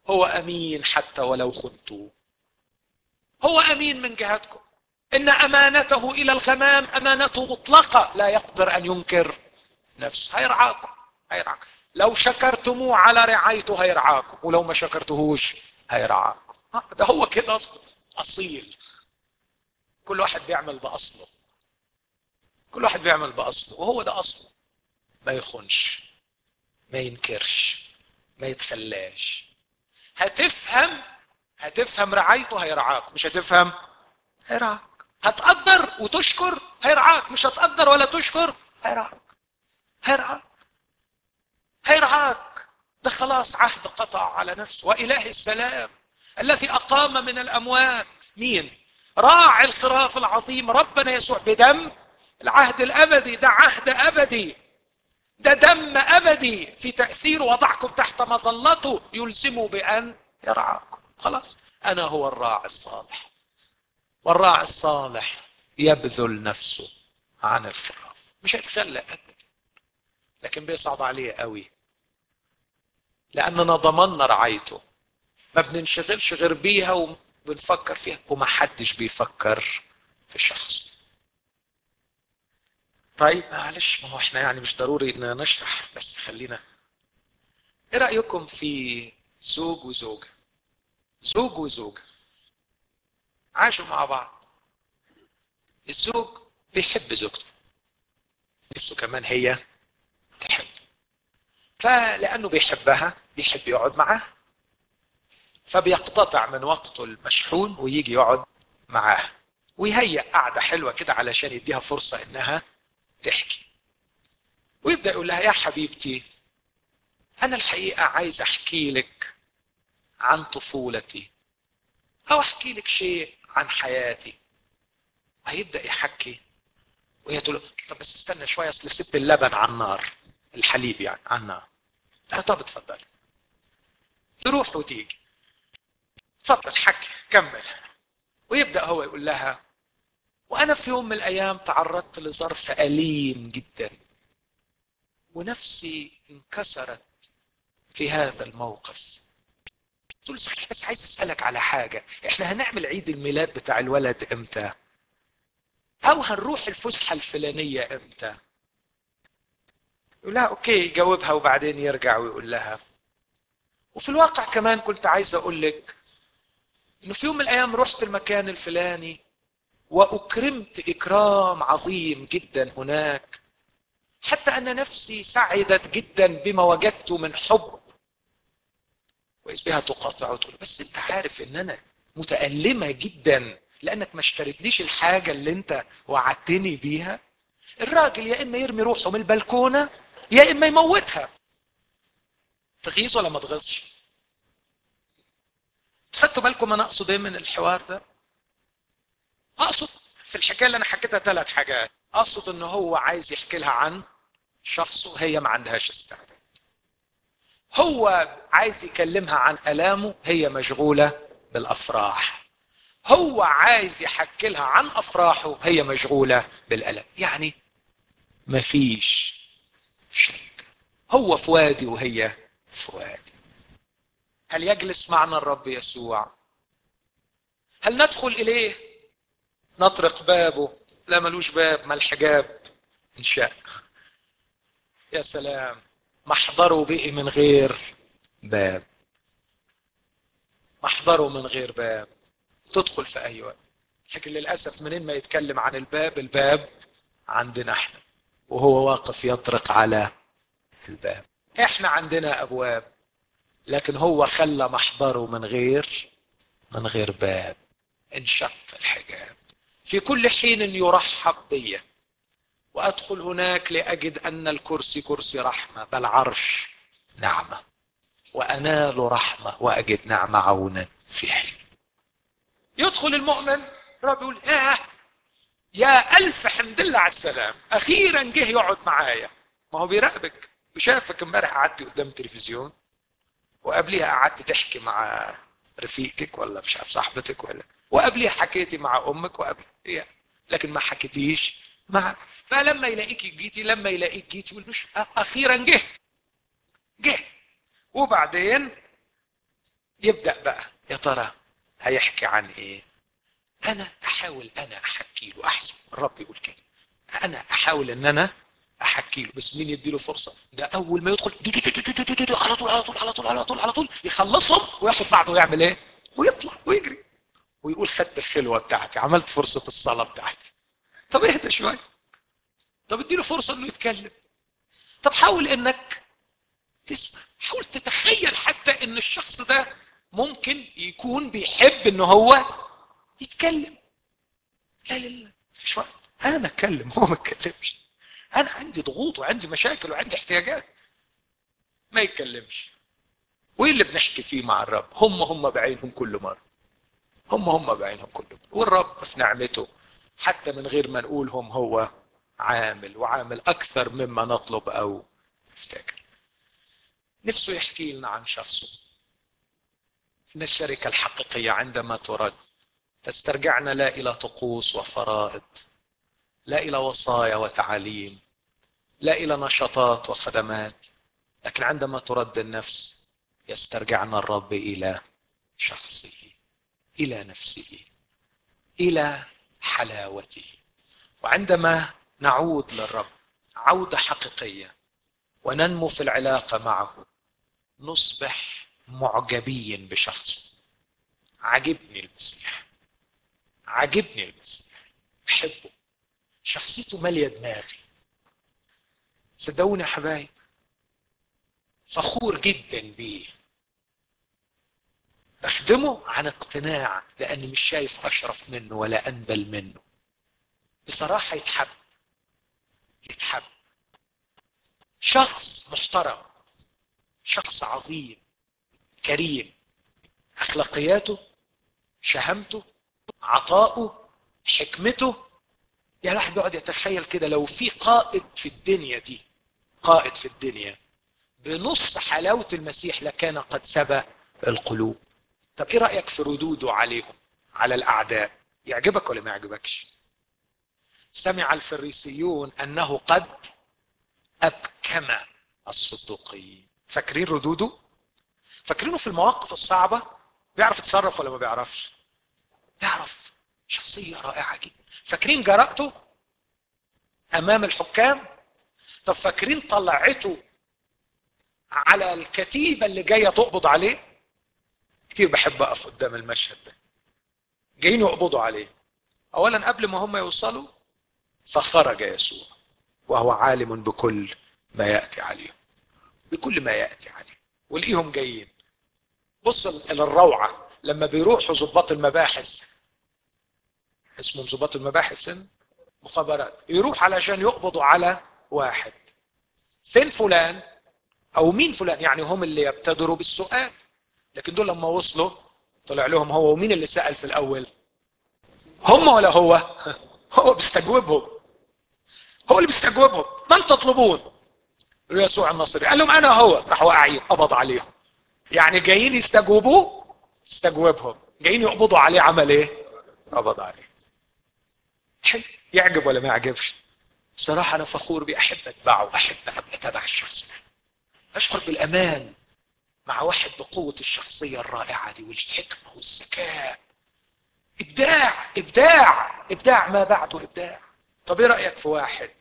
هو امين حتى ولو خنتوه هو امين من جهتكم ان امانته الى الغمام امانته مطلقه لا يقدر ان ينكر نفسه هيرعاكم هيرعاكم لو شكرتموه على رعايته هيرعاكم ولو ما شكرتهوش هيرعاكم ده هو كده اصله اصيل كل واحد بيعمل باصله كل واحد بيعمل باصله وهو ده اصله ما يخونش ما ينكرش ما يتخلاش هتفهم هتفهم رعايته هيرعاك مش هتفهم هيرعاك هتقدر وتشكر هيرعاك مش هتقدر ولا تشكر هيرعاك هيرعاك هيرعاك ده خلاص عهد قطع على نفسه وإله السلام الذي أقام من الأموات مين راعي الخراف العظيم ربنا يسوع بدم العهد الأبدي ده عهد أبدي ده دم أبدي في تأثير وضعكم تحت مظلته يلزمه بأن يرعاكم خلاص أنا هو الراعي الصالح والراعي الصالح يبذل نفسه عن الخراف مش هيتخلى أبدا لكن بيصعب عليه قوي لأننا ضمننا رعايته ما بننشغلش غير بيها وبنفكر فيها وما حدش بيفكر في شخص طيب معلش ما هو احنا يعني مش ضروري ان نشرح بس خلينا ايه رأيكم في زوج وزوجة زوج وزوجة عاشوا مع بعض الزوج بيحب زوجته نفسه كمان هي تحب فلأنه بيحبها بيحب يقعد معاها فبيقتطع من وقته المشحون ويجي يقعد معاها ويهيئ قعدة حلوة كده علشان يديها فرصة إنها تحكي ويبدأ يقول لها يا حبيبتي أنا الحقيقة عايز أحكي لك عن طفولتي أو أحكي لك شيء عن حياتي وهيبدأ يحكي وهي تقول له طب بس استنى شوية أصل سبت اللبن على النار الحليب يعني على النار لا طب اتفضلي تروح وتيجي اتفضل حكي كمل ويبدأ هو يقول لها وأنا في يوم من الأيام تعرضت لظرف أليم جدا ونفسي انكسرت في هذا الموقف قلت له صحيح بس عايز أسألك على حاجة إحنا هنعمل عيد الميلاد بتاع الولد إمتى أو هنروح الفسحة الفلانية إمتى يقول لها أوكي يجاوبها وبعدين يرجع ويقول لها وفي الواقع كمان كنت عايز أقول لك إنه في يوم من الأيام رحت المكان الفلاني واكرمت اكرام عظيم جدا هناك حتى ان نفسي سعدت جدا بما وجدت من حب واذ بها تقاطع وتقول بس انت عارف ان انا متالمه جدا لانك ما اشتريتليش الحاجه اللي انت وعدتني بيها الراجل يا اما يرمي روحه من البلكونه يا اما يموتها تغيظ ولا ما تغيظش خدتوا بالكم انا اقصد ايه من الحوار ده اقصد في الحكايه اللي انا حكيتها ثلاث حاجات اقصد ان هو عايز يحكي لها عن شخصه هي ما عندهاش استعداد هو عايز يكلمها عن الامه هي مشغوله بالافراح هو عايز يحكي لها عن افراحه هي مشغوله بالالم يعني مفيش شركه هو في وادي وهي في وادي هل يجلس معنا الرب يسوع هل ندخل اليه نطرق بابه لا ملوش باب ما الحجاب انشق يا سلام محضره بقي من غير باب محضره من غير باب تدخل في اي وقت لكن للاسف منين ما يتكلم عن الباب الباب عندنا احنا وهو واقف يطرق على الباب احنا عندنا ابواب لكن هو خلى محضره من غير من غير باب انشق الحجاب في كل حين يرحب بي وادخل هناك لاجد ان الكرسي كرسي رحمه بل عرش نعمه وانال رحمه واجد نعمه عونا في حين يدخل المؤمن الرب يقول يا يا الف حمد لله على السلام اخيرا جه يقعد معايا ما هو بيراقبك شافك امبارح قعدت قدام التلفزيون وقبليها قعدت تحكي مع رفيقتك ولا مش عارف صاحبتك ولا وقبليها حكيتي مع امك وقبل لكن ما حكيتيش مع فلما يلاقيك جيتي لما يلاقيك جيتي يقول مش اخيرا جه جه وبعدين يبدا بقى يا ترى هيحكي عن ايه انا احاول انا احكي له احسن الرب يقول كده انا احاول ان انا احكي له بس مين يديله فرصه ده اول ما يدخل دو دو دو دو دو دو دو على طول على طول على طول على طول على طول يخلصهم وياخد بعضه ويعمل ايه ويطلع ويجري ويقول خدت الخلوه بتاعتي عملت فرصه الصلاه بتاعتي طب اهدى شويه طب اديله فرصه انه يتكلم طب حاول انك تسمع حاول تتخيل حتى ان الشخص ده ممكن يكون بيحب ان هو يتكلم لا لا لا مفيش وقت انا اتكلم هو ما اتكلمش انا عندي ضغوط وعندي مشاكل وعندي احتياجات ما يتكلمش وايه اللي بنحكي فيه مع الرب هم هم بعينهم كل مره هم هم بعينهم كل مره والرب في نعمته حتى من غير ما نقولهم هو عامل وعامل اكثر مما نطلب او نفتكر نفسه يحكي لنا عن شخصه ان الشركه الحقيقيه عندما ترد تسترجعنا لا الى طقوس وفرائض لا الى وصايا وتعاليم لا الى نشاطات وخدمات لكن عندما ترد النفس يسترجعنا الرب الى شخصه الى نفسه الى حلاوته وعندما نعود للرب عوده حقيقيه وننمو في العلاقه معه نصبح معجبين بشخصه عجبني المسيح عجبني المسيح بحبه شخصيته ماليه دماغي صدقوني يا حبايب فخور جدا بيه بخدمه عن اقتناع لاني مش شايف اشرف منه ولا انبل منه بصراحه يتحب يتحب شخص محترم شخص عظيم كريم اخلاقياته شهامته عطاؤه حكمته يعني الواحد بيقعد يتخيل كده لو في قائد في الدنيا دي قائد في الدنيا بنص حلاوة المسيح لكان قد سبى القلوب طب ايه رأيك في ردوده عليهم على الأعداء يعجبك ولا ما يعجبكش سمع الفريسيون أنه قد أبكم الصدوقيين فاكرين ردوده فاكرينه في المواقف الصعبة بيعرف يتصرف ولا ما بيعرفش بيعرف شخصية رائعة جدا فاكرين جرأته أمام الحكام طب فاكرين طلعته على الكتيبة اللي جاية تقبض عليه كتير بحب أقف قدام المشهد ده جايين يقبضوا عليه أولا قبل ما هم يوصلوا فخرج يسوع وهو عالم بكل ما يأتي عليهم بكل ما يأتي عليه ولقيهم جايين بص للروعة لما بيروحوا ضباط المباحث اسمهم ضباط المباحث مخابرات يروح علشان يقبضوا على واحد فين فلان او مين فلان يعني هم اللي يبتدروا بالسؤال لكن دول لما وصلوا طلع لهم هو ومين اللي سأل في الاول هم ولا هو هو بيستجوبهم هو اللي بيستجوبهم من تطلبون يسوع النصري قال لهم انا هو راحوا واقعين قبض عليهم يعني جايين يستجوبوه استجوبهم جايين يقبضوا عليه عمل ايه قبض عليه حلو يعجب ولا ما يعجبش بصراحه انا فخور بيه احب اتبعه احب ابقى تبع الشخص ده اشعر بالامان مع واحد بقوه الشخصيه الرائعه دي والحكمه والذكاء ابداع ابداع ابداع ما بعده ابداع طب ايه رايك في واحد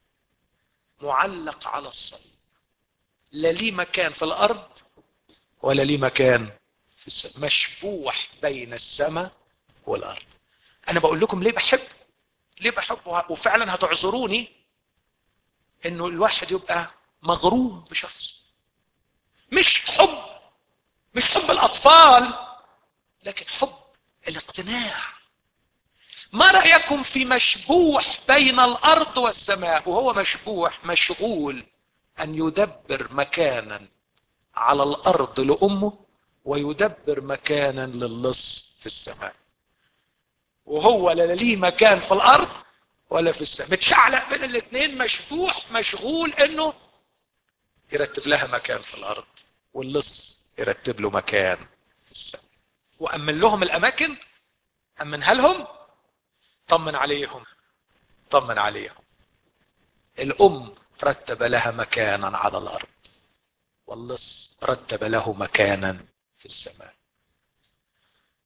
معلق على الصليب لا ليه مكان في الارض ولا ليه مكان في السماء مشبوح بين السماء والارض انا بقول لكم ليه بحبه ليه بحبه وفعلا هتعذروني انه الواحد يبقى مغروم بشخص مش حب مش حب الاطفال لكن حب الاقتناع ما رايكم في مشبوح بين الارض والسماء وهو مشبوح مشغول ان يدبر مكانا على الارض لامه ويدبر مكانا للص في السماء وهو لا ليه مكان في الارض ولا في السماء متشعلق بين الاثنين مشبوح مشغول انه يرتب لها مكان في الارض واللص يرتب له مكان في السماء وامن لهم الاماكن امنها لهم طمن عليهم طمن عليهم الام رتب لها مكانا على الارض واللص رتب له مكانا في السماء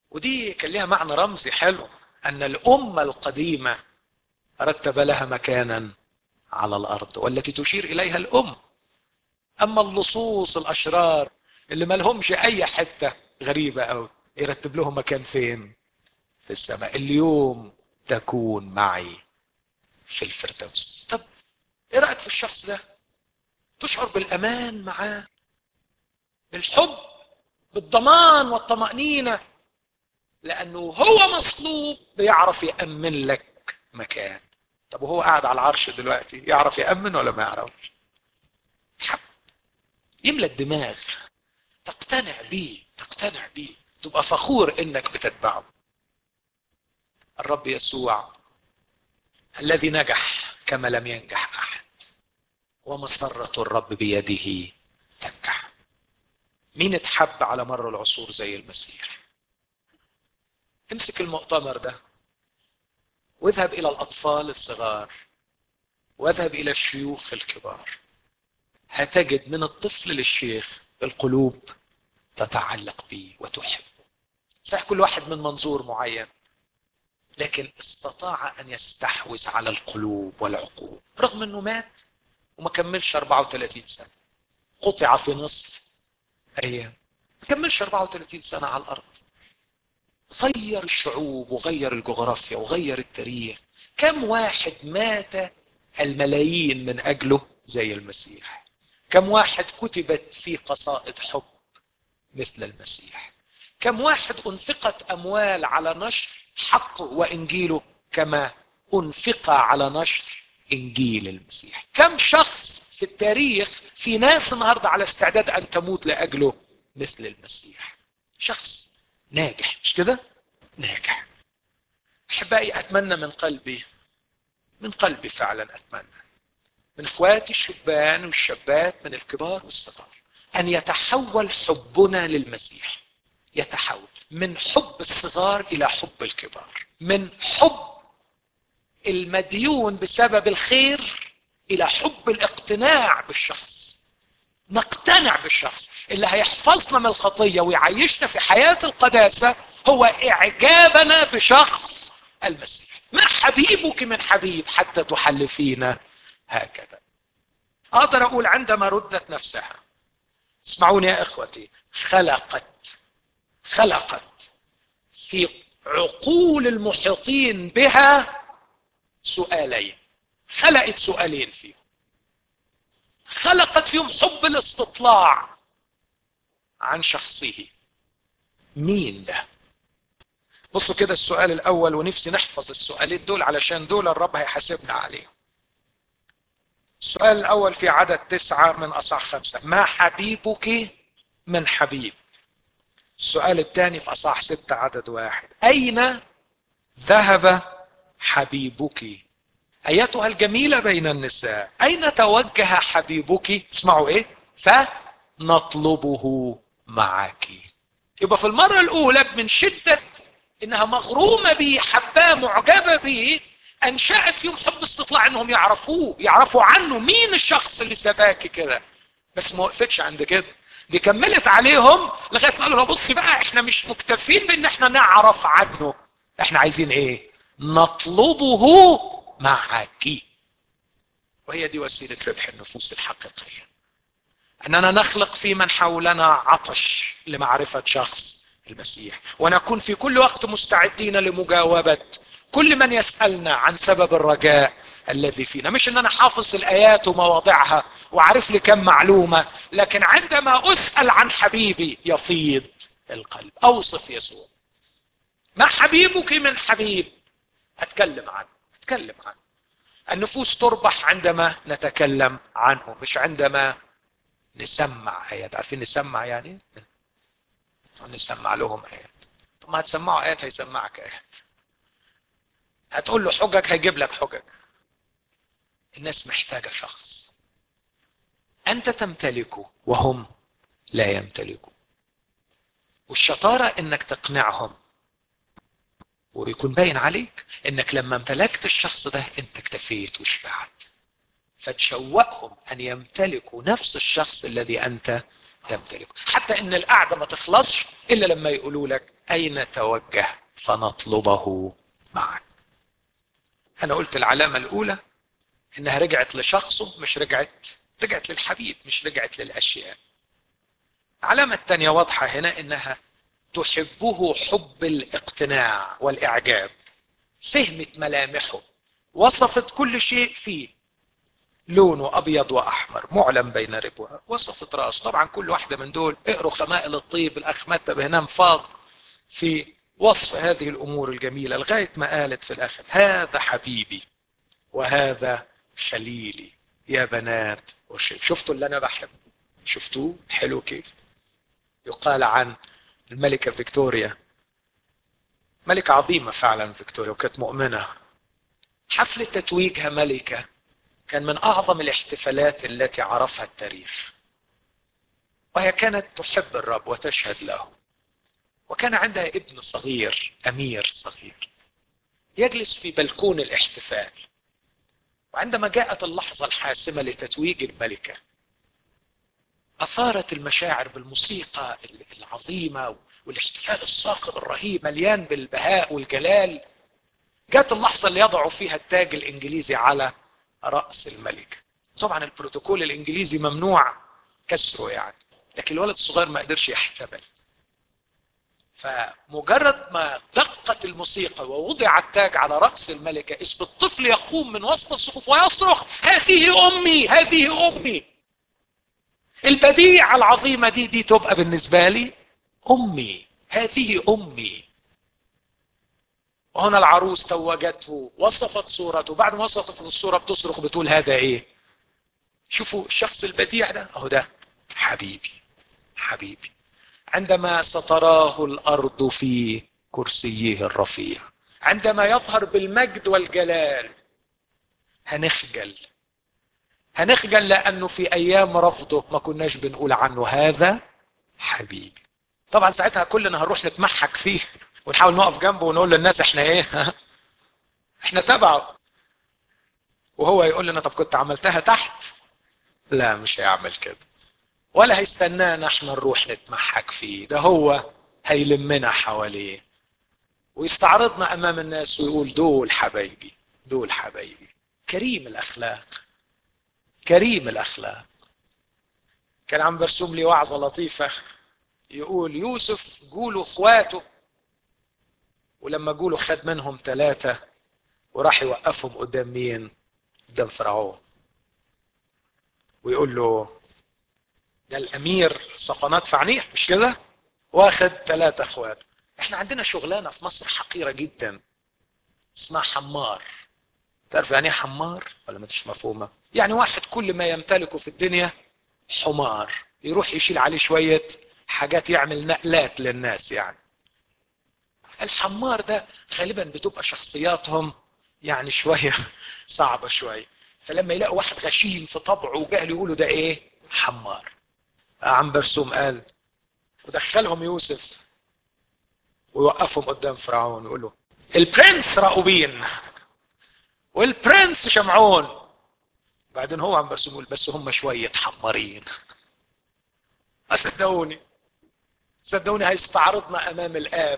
ودي كان ليها معنى رمزي حلو ان الامه القديمه رتب لها مكانا على الارض والتي تشير اليها الام اما اللصوص الاشرار اللي ما لهمش اي حته غريبه قوي يرتب لهم مكان فين في السماء اليوم تكون معي في الفردوس طب ايه رايك في الشخص ده تشعر بالامان معاه بالحب بالضمان والطمانينه لانه هو مصلوب بيعرف يامن لك مكان طب وهو قاعد على العرش دلوقتي يعرف يامن ولا ما يعرفش حب يملى الدماغ تقتنع بيه تقتنع بيه تبقى فخور انك بتتبعه الرب يسوع الذي نجح كما لم ينجح احد ومسره الرب بيده تنجح مين اتحب على مر العصور زي المسيح امسك المؤتمر ده واذهب الى الاطفال الصغار واذهب الى الشيوخ الكبار هتجد من الطفل للشيخ القلوب تتعلق به وتحبه صحيح كل واحد من منظور معين لكن استطاع ان يستحوذ على القلوب والعقول رغم انه مات وما كملش 34 سنه قطع في نصف ايام ما كملش 34 سنه على الارض غير الشعوب وغير الجغرافيا وغير التاريخ كم واحد مات الملايين من اجله زي المسيح كم واحد كتبت فيه قصائد حب مثل المسيح كم واحد انفقت اموال على نشر حق وانجيله كما انفق على نشر انجيل المسيح كم شخص في التاريخ في ناس النهارده على استعداد ان تموت لاجله مثل المسيح شخص ناجح مش كده ناجح احبائي اتمنى من قلبي من قلبي فعلا اتمنى من اخواتي الشبان والشابات من الكبار والصغار ان يتحول حبنا للمسيح يتحول من حب الصغار الى حب الكبار من حب المديون بسبب الخير الى حب الاقتناع بالشخص نقتنع بالشخص اللي هيحفظنا من الخطيه ويعيشنا في حياه القداسه هو اعجابنا بشخص المسيح ما حبيبك من حبيب حتى تحلفين هكذا اقدر اقول عندما ردت نفسها اسمعوني يا اخوتي خلقت خلقت في عقول المحيطين بها سؤالين خلقت سؤالين فيهم خلقت فيهم حب الاستطلاع عن شخصه مين ده بصوا كده السؤال الاول ونفسي نحفظ السؤالين دول علشان دول الرب هيحاسبنا عليهم السؤال الاول في عدد تسعة من اصح خمسة ما حبيبك من حبيب السؤال الثاني في اصح ستة عدد واحد اين ذهب حبيبك ايتها الجميلة بين النساء اين توجه حبيبك اسمعوا ايه فنطلبه معك يبقى في المرة الاولى من شدة انها مغرومة بيه حباه معجبة بيه انشأت فيهم حب استطلاع انهم يعرفوه يعرفوا عنه مين الشخص اللي سباكي كده بس ما وقفتش عند كده دي كملت عليهم لغايه ما قالوا له بص بقى احنا مش مكتفين بان احنا نعرف عنه احنا عايزين ايه نطلبه معك وهي دي وسيله ربح النفوس الحقيقيه اننا نخلق في من حولنا عطش لمعرفه شخص المسيح ونكون في كل وقت مستعدين لمجاوبه كل من يسالنا عن سبب الرجاء الذي فينا مش ان انا حافظ الايات ومواضعها وعارف لي كم معلومه لكن عندما اسال عن حبيبي يفيض القلب اوصف يسوع ما حبيبك من حبيب اتكلم عنه اتكلم عنه النفوس تربح عندما نتكلم عنه مش عندما نسمع ايات عارفين نسمع يعني نسمع لهم ايات طب ما هتسمعوا ايات هيسمعك ايات هتقول له حجج هيجيب لك حجج الناس محتاجة شخص أنت تمتلكه وهم لا يمتلكوا والشطارة إنك تقنعهم ويكون باين عليك إنك لما امتلكت الشخص ده أنت اكتفيت وشبعت فتشوقهم أن يمتلكوا نفس الشخص الذي أنت تمتلكه حتى إن القعدة ما تخلصش إلا لما يقولوا لك اين توجه فنطلبه معك انا قلت العلامه الاولى انها رجعت لشخصه مش رجعت رجعت للحبيب مش رجعت للاشياء العلامه الثانيه واضحه هنا انها تحبه حب الاقتناع والاعجاب فهمت ملامحه وصفت كل شيء فيه لونه ابيض واحمر معلم بين ربوها وصفت راسه طبعا كل واحده من دول اقروا خمائل الطيب الاخ متى بهنام فاض في وصف هذه الامور الجميله لغايه ما قالت في الاخر هذا حبيبي وهذا خليلي يا بنات وشيء شفتوا اللي انا بحبه شفتوه حلو كيف يقال عن الملكه فيكتوريا ملكه عظيمه فعلا فيكتوريا وكانت مؤمنه حفل تتويجها ملكه كان من اعظم الاحتفالات التي عرفها التاريخ وهي كانت تحب الرب وتشهد له وكان عندها ابن صغير امير صغير يجلس في بلكون الاحتفال وعندما جاءت اللحظه الحاسمه لتتويج الملكه اثارت المشاعر بالموسيقى العظيمه والاحتفال الصاخب الرهيب مليان بالبهاء والجلال جاءت اللحظه اللي يضعوا فيها التاج الانجليزي على راس الملكه طبعا البروتوكول الانجليزي ممنوع كسره يعني لكن الولد الصغير ما قدرش يحتمل فمجرد ما دقت الموسيقى ووضع التاج على راس الملكه اذ بالطفل يقوم من وسط الصفوف ويصرخ هذه امي هذه امي البديعه العظيمه دي دي تبقى بالنسبه لي امي هذه امي وهنا العروس توجته وصفت صورته بعد ما وصفت الصوره بتصرخ بتقول هذا ايه شوفوا الشخص البديع ده اهو ده حبيبي حبيبي عندما ستراه الارض في كرسيه الرفيع عندما يظهر بالمجد والجلال هنخجل هنخجل لانه في ايام رفضه ما كناش بنقول عنه هذا حبيبي طبعا ساعتها كلنا هنروح نتمحك فيه ونحاول نقف جنبه ونقول للناس احنا ايه احنا تبعه وهو يقول لنا طب كنت عملتها تحت لا مش هيعمل كده ولا هيستنانا احنا نروح نتمحك فيه ده هو هيلمنا حواليه ويستعرضنا امام الناس ويقول دول حبايبي دول حبايبي كريم الاخلاق كريم الاخلاق كان عم برسوم لي وعظه لطيفه يقول يوسف قولوا اخواته ولما قولوا خد منهم ثلاثه وراح يوقفهم قدام مين؟ قدام فرعون ويقول له ده الامير صفنات فعنيح مش كده؟ واخد ثلاثة اخوات احنا عندنا شغلانه في مصر حقيره جدا اسمها حمار تعرف يعني ايه حمار ولا ما تش مفهومه؟ يعني واحد كل ما يمتلكه في الدنيا حمار يروح يشيل عليه شويه حاجات يعمل نقلات للناس يعني الحمار ده غالبا بتبقى شخصياتهم يعني شويه صعبه شويه فلما يلاقوا واحد غشيم في طبعه وجهل يقولوا ده ايه؟ حمار عم برسوم قال ودخلهم يوسف ويوقفهم قدام فرعون ويقول له البرنس راؤوبين والبرنس شمعون بعدين هو عم برسوم يقول بس هم شوية حمارين صدقوني صدقوني هيستعرضنا امام الاب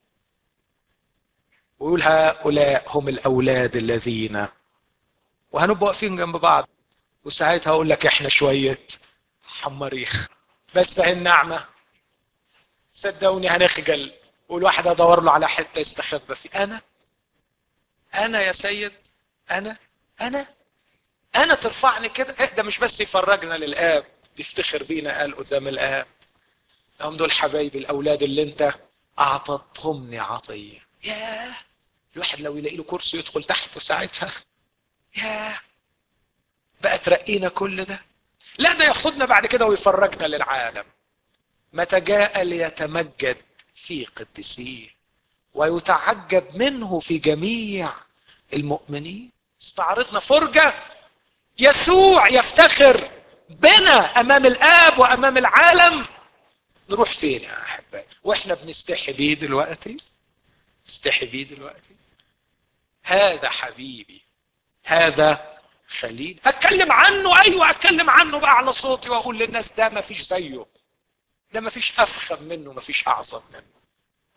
ويقول هؤلاء هم الاولاد الذين وهنبقى واقفين جنب بعض وساعتها اقول لك احنا شويه حماريخ بس هي النعمه صدقوني هنخجل والواحد ادور له على حته يستخبى فيه انا انا يا سيد انا انا انا ترفعني كده إيه ده مش بس يفرجنا للاب يفتخر بينا قال قدام الاب هم دول حبايبي الاولاد اللي انت اعطتهمني عطيه ياه الواحد لو يلاقي له كرسي يدخل تحته ساعتها ياه بقى ترقينا كل ده لا ده ياخدنا بعد كده ويفرجنا للعالم متى جاء ليتمجد في قدسيه ويتعجب منه في جميع المؤمنين استعرضنا فرجة يسوع يفتخر بنا أمام الآب وأمام العالم نروح فين يا أحبائي وإحنا بنستحي بيه دلوقتي استحي بيه دلوقتي هذا حبيبي هذا خليل اتكلم عنه ايوه اتكلم عنه بقى على صوتي واقول للناس ده ما فيش زيه ده ما فيش افخم منه ما فيش اعظم منه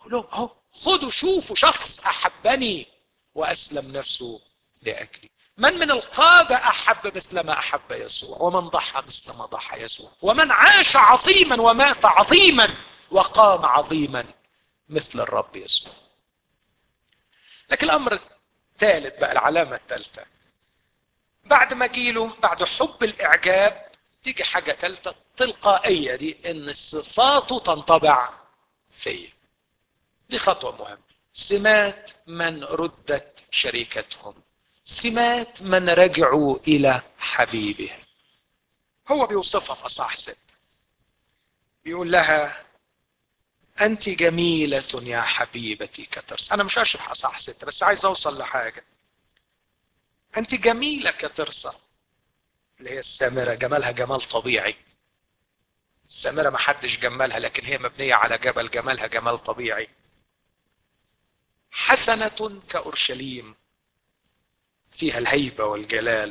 يقول لهم اهو خدوا شوفوا شخص احبني واسلم نفسه لاجلي من من القادة أحب مثل ما أحب يسوع ومن ضحى مثل ما ضحى يسوع ومن عاش عظيما ومات عظيما وقام عظيما مثل الرب يسوع لكن الأمر الثالث بقى العلامة الثالثة بعد ما جيله بعد حب الإعجاب تيجي حاجة ثالثة تلقائية دي إن صفاته تنطبع فيا دي خطوة مهمة سمات من ردت شريكتهم سمات من رجعوا إلى حبيبهم هو بيوصفها في أصح ستة بيقول لها أنت جميلة يا حبيبتي كترس أنا مش هشرح أصح ستة بس عايز أوصل لحاجة أنت جميلة كترسة اللي هي السامرة جمالها جمال طبيعي السامرة ما حدش جملها لكن هي مبنية على جبل جمالها جمال طبيعي حسنة كأورشليم فيها الهيبة والجلال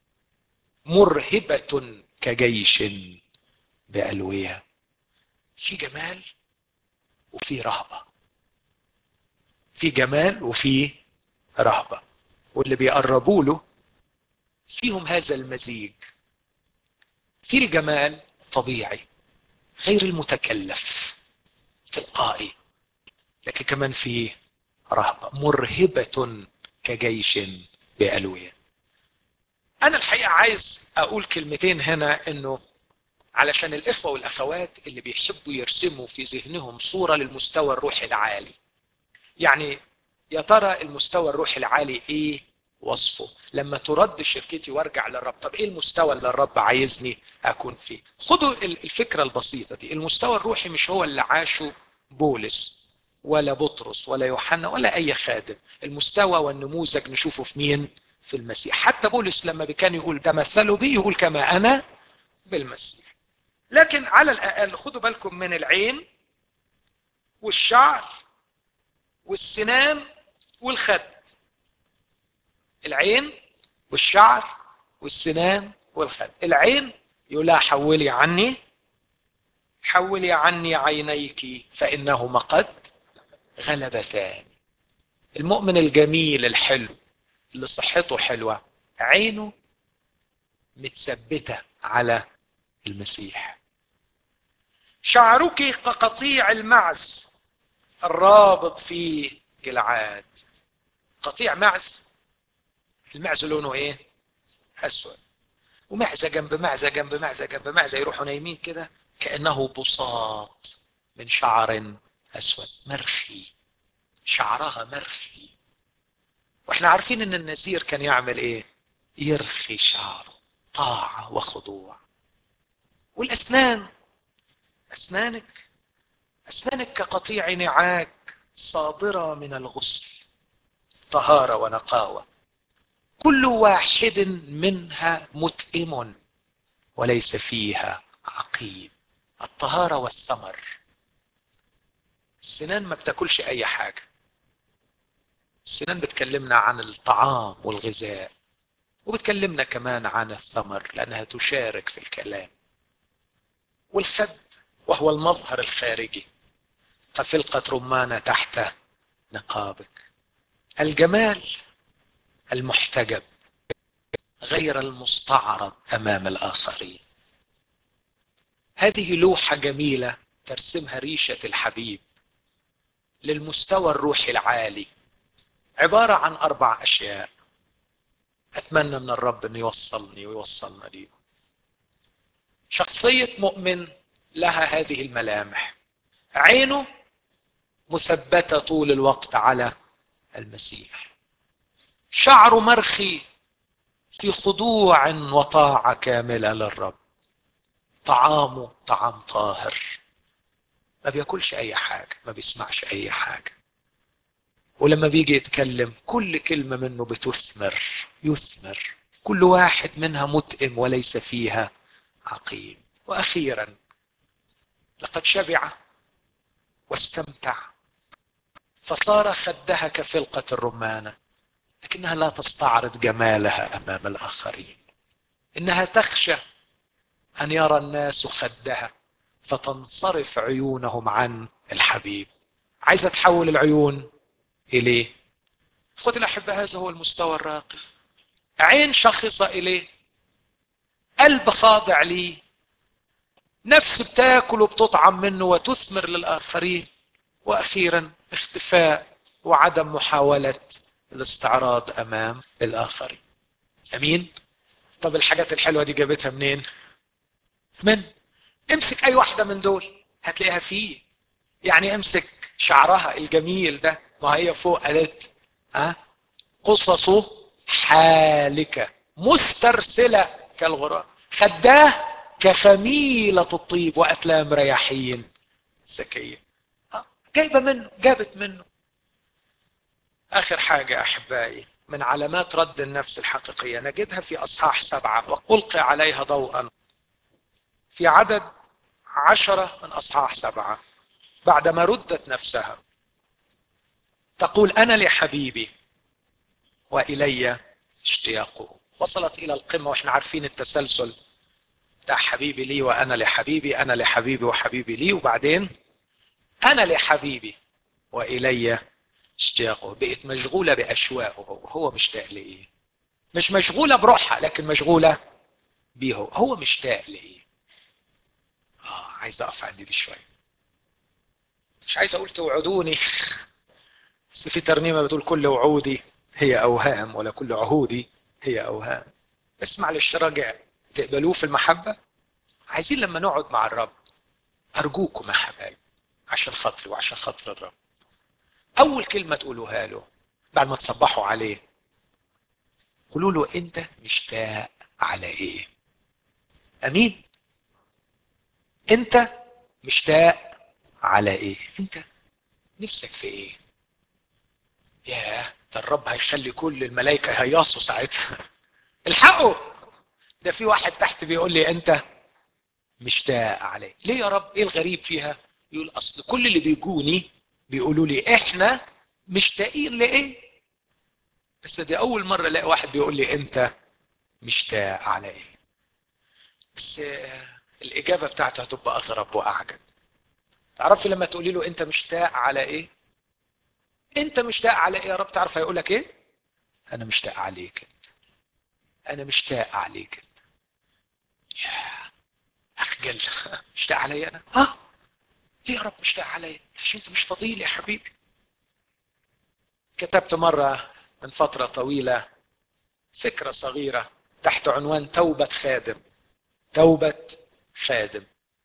مرهبة كجيش بألوية في جمال وفي رهبة في جمال وفي رهبة واللي بيقربوا له فيهم هذا المزيج في الجمال طبيعي غير المتكلف تلقائي لكن كمان فيه رهبة مرهبة كجيش بألوية أنا الحقيقة عايز أقول كلمتين هنا إنه علشان الإخوة والأخوات اللي بيحبوا يرسموا في ذهنهم صورة للمستوى الروحي العالي يعني يا ترى المستوى الروحي العالي إيه وصفه لما ترد شركتي وارجع للرب طب ايه المستوى اللي الرب عايزني اكون فيه خدوا الفكره البسيطه دي المستوى الروحي مش هو اللي عاشه بولس ولا بطرس ولا يوحنا ولا اي خادم المستوى والنموذج نشوفه في مين في المسيح حتى بولس لما كان يقول تمثلوا بي يقول كما انا بالمسيح لكن على الاقل خدوا بالكم من العين والشعر والسنان والخد العين والشعر والسنان والخد العين يقول لها حولي عني حولي عني عينيك فانهما قد غلبتان المؤمن الجميل الحلو اللي صحته حلوه عينه متثبته على المسيح شعرك كقطيع المعز الرابط في جلعاد قطيع معز المعزة لونه ايه اسود ومعزة جنب معزة جنب معزة جنب معزة يروحوا نايمين كده كأنه بساط من شعر اسود مرخي شعرها مرخي واحنا عارفين ان النزير كان يعمل ايه يرخي شعره طاعة وخضوع والاسنان اسنانك اسنانك كقطيع نعاج صادرة من الغسل طهارة ونقاوة كل واحد منها متئم وليس فيها عقيم الطهارة والثمر السنان ما بتاكلش أي حاجة السنان بتكلمنا عن الطعام والغذاء وبتكلمنا كمان عن الثمر لأنها تشارك في الكلام والخد وهو المظهر الخارجي كفلقة رمانة تحت نقابك الجمال المحتجب غير المستعرض امام الاخرين هذه لوحه جميله ترسمها ريشه الحبيب للمستوى الروحي العالي عباره عن اربع اشياء اتمنى من الرب انه يوصلني ويوصلنا ليه شخصيه مؤمن لها هذه الملامح عينه مثبته طول الوقت على المسيح شعره مرخي في خضوع وطاعة كاملة للرب طعامه طعام طاهر ما بياكلش أي حاجة ما بيسمعش أي حاجة ولما بيجي يتكلم كل كلمة منه بتثمر يثمر كل واحد منها متئم وليس فيها عقيم وأخيرا لقد شبع واستمتع فصار خدها كفلقة الرمانة لكنها لا تستعرض جمالها امام الاخرين انها تخشى ان يرى الناس خدها فتنصرف عيونهم عن الحبيب عايزة تحول العيون إليه اخوتي الأحبة هذا هو المستوى الراقي عين شخصة إليه قلب خاضع ليه نفس بتاكل وبتطعم منه وتثمر للآخرين وأخيرا اختفاء وعدم محاولة الاستعراض أمام الآخرين أمين طب الحاجات الحلوة دي جابتها منين من امسك أي واحدة من دول هتلاقيها فيه يعني امسك شعرها الجميل ده ما هي فوق قالت ها قصصه حالكة مسترسلة كالغراب خداه كخميلة الطيب وأتلام رياحين زكية جايبة منه جابت منه آخر حاجة أحبائي من علامات رد النفس الحقيقية نجدها في أصحاح سبعة وألقي عليها ضوءا في عدد عشرة من أصحاح سبعة بعدما ردت نفسها تقول أنا لحبيبي وإلي اشتياقه وصلت إلى القمة وإحنا عارفين التسلسل بتاع حبيبي لي وأنا لحبيبي أنا لحبيبي وحبيبي لي وبعدين أنا لحبيبي وإلي اشتياقه بقت مشغولة بأشواقه هو مشتاق لإيه مش مشغولة بروحها لكن مشغولة بيه هو مشتاق لإيه آه عايز أقف عندي دي شوية مش عايز أقول توعدوني بس في ترنيمة بتقول كل وعودي هي أوهام ولا كل عهودي هي أوهام اسمع للشراجع تقبلوه في المحبة عايزين لما نقعد مع الرب أرجوكم يا حبايبي عشان خاطري وعشان خاطر الرب أول كلمة تقولوها له بعد ما تصبحوا عليه قولوا له أنت مشتاق على إيه؟ أمين؟ أنت مشتاق على إيه؟ أنت نفسك في إيه؟ ياه ده الرب هيخلي كل الملائكة هيصوا ساعتها الحقوا ده في واحد تحت بيقول لي أنت مشتاق عليه ليه يا رب إيه الغريب فيها؟ يقول أصل كل اللي بيجوني بيقولوا لي احنا مشتاقين لايه بس دي اول مره الاقي واحد بيقول لي انت مشتاق على ايه بس الاجابه بتاعته هتبقى اغرب واعجب تعرفي لما تقولي له انت مشتاق على ايه انت مشتاق على ايه يا رب تعرف هيقول لك ايه انا مشتاق عليك انت انا مشتاق عليك انت يا اخجل مشتاق عليا انا اه ليه يا رب مشتاق عليا؟ عشان انت مش فضيل يا حبيبي. كتبت مرة من فترة طويلة فكرة صغيرة تحت عنوان توبة خادم. توبة خادم.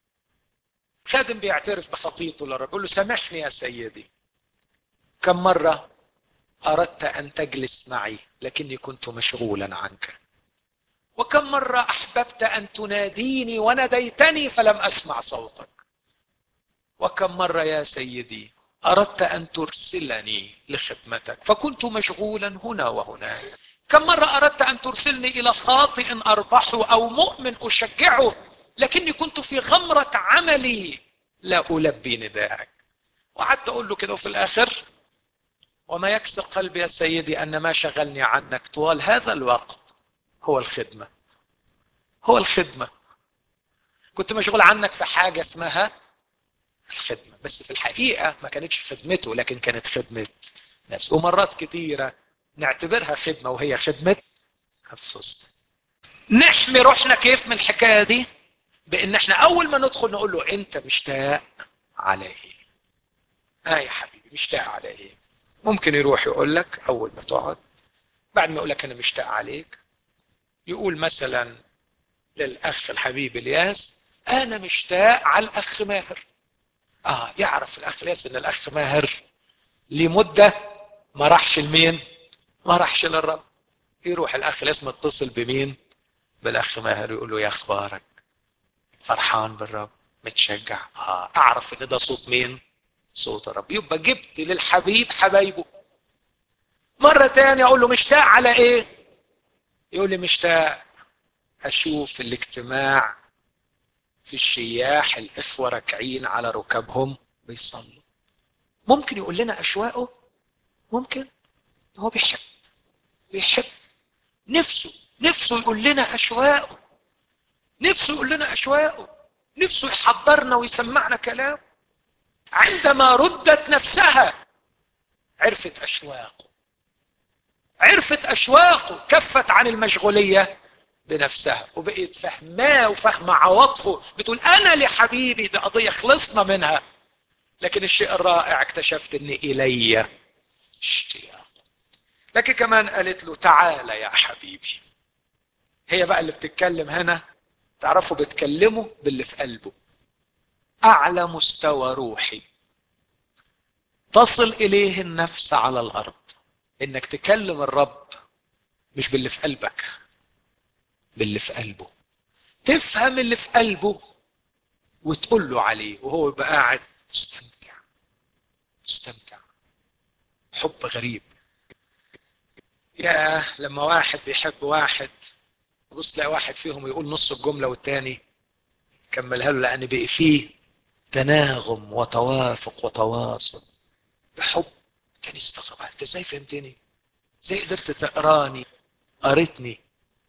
خادم بيعترف بخطيته للرب يقول له سامحني يا سيدي. كم مرة أردت أن تجلس معي لكني كنت مشغولا عنك. وكم مرة أحببت أن تناديني وناديتني فلم أسمع صوتك. وكم مرة يا سيدي أردت أن ترسلني لخدمتك فكنت مشغولا هنا وهناك كم مرة أردت أن ترسلني إلى خاطئ أربحه أو مؤمن أشجعه لكني كنت في غمرة عملي لا ألبي نداءك وقعدت أقول له كده وفي الآخر وما يكسر قلبي يا سيدي أن ما شغلني عنك طوال هذا الوقت هو الخدمة هو الخدمة كنت مشغول عنك في حاجة اسمها الخدمة بس في الحقيقة ما كانتش خدمته لكن كانت خدمة نفسه ومرات كتيرة نعتبرها خدمة وهي خدمة أنفسنا نحمي روحنا كيف من الحكاية دي بإن احنا أول ما ندخل نقول له أنت مشتاق على إيه آه يا حبيبي مشتاق على إيه ممكن يروح يقول لك أول ما تقعد بعد ما يقول لك أنا مشتاق عليك يقول مثلا للأخ الحبيب الياس أنا مشتاق على الأخ ماهر اه يعرف الاخ الياس ان الاخ ماهر لمده ما راحش لمين؟ ما راحش للرب يروح الاخ الياس متصل بمين؟ بالاخ ماهر يقول له يا اخبارك؟ فرحان بالرب متشجع اه اعرف ان ده صوت مين؟ صوت الرب يبقى جبت للحبيب حبايبه مرة تانية أقول له مشتاق على إيه؟ يقول لي مشتاق أشوف الاجتماع في الشياح الإخوة راكعين على ركابهم بيصلوا ممكن يقول لنا أشواقه ممكن هو بيحب بيحب نفسه نفسه يقول لنا أشواقه نفسه يقول لنا أشواقه نفسه يحضرنا ويسمعنا كلام عندما ردت نفسها عرفت اشواقه عرفت اشواقه كفت عن المشغوليه بنفسها وبقيت فهماه وفاهمه عواطفه بتقول انا لحبيبي دي قضيه خلصنا منها لكن الشيء الرائع اكتشفت ان الي اشتياق لكن كمان قالت له تعال يا حبيبي هي بقى اللي بتتكلم هنا تعرفوا بتكلمه باللي في قلبه اعلى مستوى روحي تصل اليه النفس على الارض انك تكلم الرب مش باللي في قلبك باللي في قلبه تفهم اللي في قلبه وتقول له عليه وهو يبقى قاعد مستمتع مستمتع حب غريب يا لما واحد بيحب واحد بص تلاقي واحد فيهم يقول نص الجمله والتاني كملها له لان بقي فيه تناغم وتوافق وتواصل بحب كان يستغرب انت ازاي فهمتني؟ ازاي قدرت تقراني؟ قريتني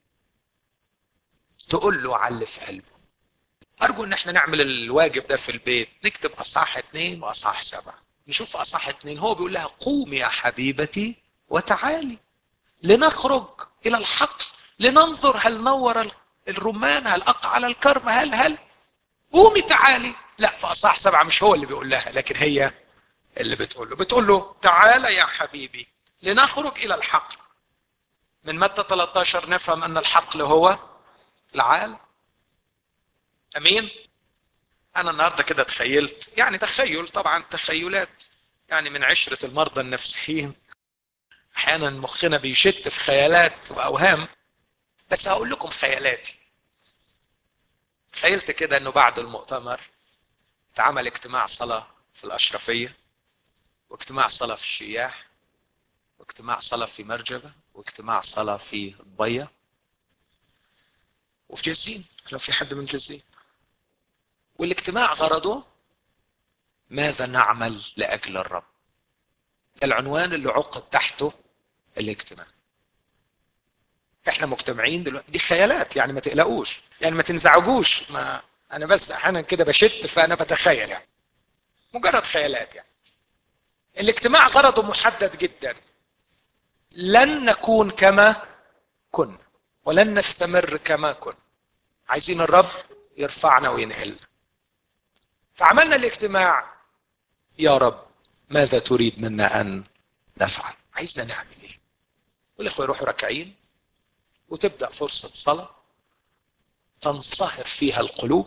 تقول له على اللي في قلبه ارجو ان احنا نعمل الواجب ده في البيت نكتب اصحاح اثنين واصحاح سبعه نشوف اصحاح اثنين هو بيقول لها قومي يا حبيبتي وتعالي لنخرج الى الحقل لننظر هل نور الرمان هل اقع على الكرم هل هل قومي تعالي لا في اصحاح سبعه مش هو اللي بيقول لها لكن هي اللي بتقول له بتقول له تعالى يا حبيبي لنخرج الى الحقل من متى 13 نفهم ان الحقل هو العالم امين انا النهارده كده تخيلت يعني تخيل طبعا تخيلات يعني من عشره المرضى النفسيين احيانا مخنا بيشت في خيالات واوهام بس هقول لكم خيالاتي تخيلت كده انه بعد المؤتمر اتعمل اجتماع صلاه في الاشرفيه واجتماع صلاه في الشياح واجتماع صلاه في مرجبه واجتماع صلاه في الضيه وفي جزين لو في حد من جزين والاجتماع غرضه ماذا نعمل لاجل الرب العنوان اللي عقد تحته الاجتماع احنا مجتمعين دلوقتي دي خيالات يعني ما تقلقوش يعني ما تنزعجوش ما انا بس احيانا كده بشت فانا بتخيل يعني مجرد خيالات يعني الاجتماع غرضه محدد جدا لن نكون كما كنا ولن نستمر كما كنا عايزين الرب يرفعنا وينقلنا فعملنا الاجتماع يا رب ماذا تريد منا ان نفعل عايزنا نعمل ايه والاخوه يروحوا راكعين وتبدا فرصه صلاه تنصهر فيها القلوب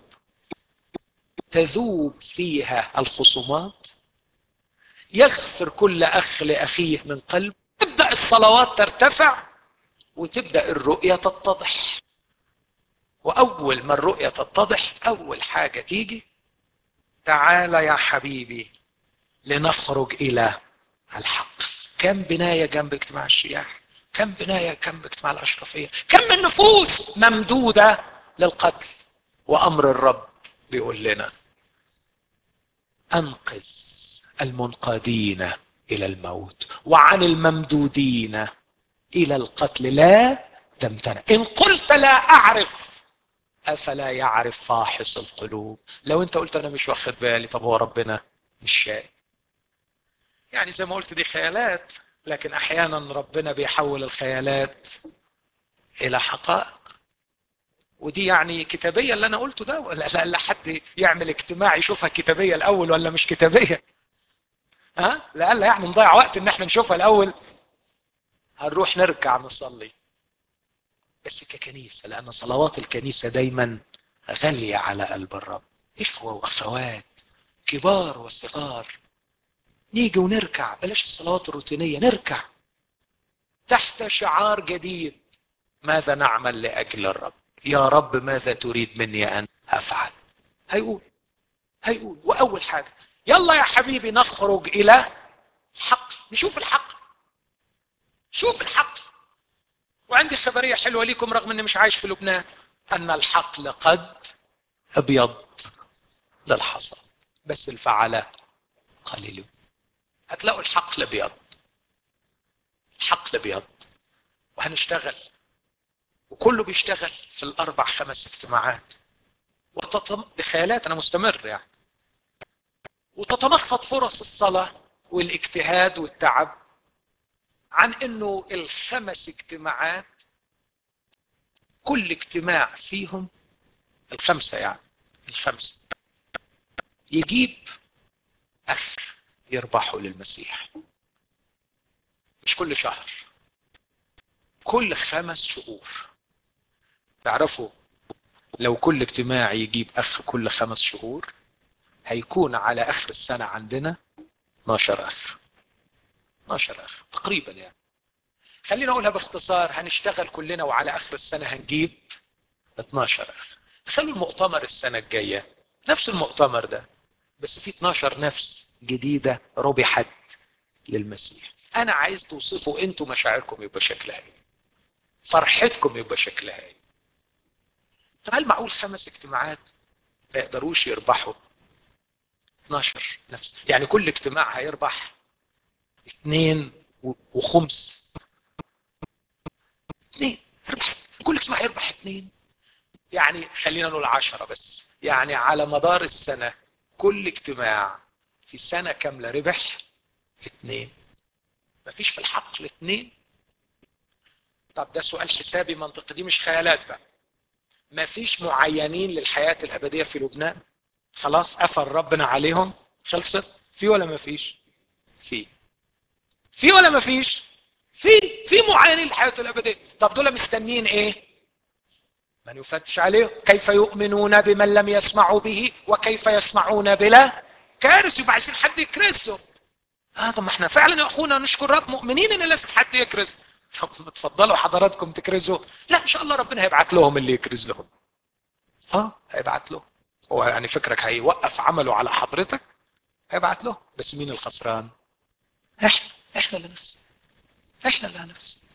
تذوب فيها الخصومات يغفر كل اخ لاخيه من قلب تبدا الصلوات ترتفع وتبدا الرؤيه تتضح واول ما الرؤيه تتضح اول حاجه تيجي تعال يا حبيبي لنخرج الى الحق كم بنايه جنب اجتماع الشياح كم بنايه جنب اجتماع الاشرفيه كم من نفوس ممدوده للقتل وامر الرب بيقول لنا انقذ المنقادين الى الموت وعن الممدودين الى القتل لا تمتنع ان قلت لا اعرف افلا يعرف فاحص القلوب لو انت قلت انا مش واخد بالي طب هو ربنا مش شايف يعني زي ما قلت دي خيالات لكن احيانا ربنا بيحول الخيالات الى حقائق ودي يعني كتابيه اللي انا قلته ده ولا لا, لا حد يعمل اجتماع يشوفها كتابيه الاول ولا مش كتابيه ها لألا يعني نضيع وقت ان احنا نشوفها الاول هنروح نرجع نصلي بس ككنيسه لان صلوات الكنيسه دايما غاليه على قلب الرب اخوه واخوات كبار وصغار نيجي ونركع بلاش الصلوات الروتينيه نركع تحت شعار جديد ماذا نعمل لاجل الرب يا رب ماذا تريد مني ان افعل هيقول هيقول واول حاجه يلا يا حبيبي نخرج الى الحق نشوف الحق شوف الحق وعندي خبريه حلوه ليكم رغم اني مش عايش في لبنان ان الحقل قد ابيض للحصى بس الفعله قليلون هتلاقوا الحقل ابيض الحقل ابيض وهنشتغل وكله بيشتغل في الاربع خمس اجتماعات وتطم... دي خيالات انا مستمر يعني وتتمخض فرص الصلاة والاجتهاد والتعب عن انه الخمس اجتماعات كل اجتماع فيهم الخمسة يعني الخمسة يجيب أخ يربحه للمسيح مش كل شهر كل خمس شهور تعرفوا لو كل اجتماع يجيب أخ كل خمس شهور هيكون على آخر السنة عندنا 12 أخ 12 أخ تقريبا يعني خلينا أقولها باختصار هنشتغل كلنا وعلى آخر السنة هنجيب 12 أخ تخيلوا المؤتمر السنة الجاية نفس المؤتمر ده بس في 12 نفس جديدة ربحت للمسيح أنا عايز توصفوا أنتوا مشاعركم يبقى شكلها إيه فرحتكم يبقى شكلها إيه طب هل معقول خمس اجتماعات ما يقدروش يربحوا 12 نفس يعني كل اجتماع هيربح اثنين وخمس اثنين يربح كل اجتماع هيربح اثنين يعني خلينا نقول عشرة بس يعني على مدار السنة كل اجتماع في سنة كاملة ربح اثنين مفيش في الحقل اثنين طب ده سؤال حسابي منطقي دي مش خيالات بقى مفيش معينين للحياة الأبدية في لبنان خلاص قفل ربنا عليهم خلصت في ولا مفيش في في ولا مفيش في في معينين للحياة الأبدية طب دول مستنيين ايه من يفتش عليهم كيف يؤمنون بمن لم يسمعوا به وكيف يسمعون بلا كارث يبقى عايزين حد يكرسهم اه طب ما احنا فعلا يا اخونا نشكر رب مؤمنين ان لازم حد يكرز طب ما تفضلوا حضراتكم تكرزوا لا ان شاء الله ربنا هيبعت لهم اللي يكرز لهم اه هيبعت لهم هو يعني فكرك هيوقف عمله على حضرتك هيبعت له بس مين الخسران احنا احنا اللي نخسر احنا اللي هنخسر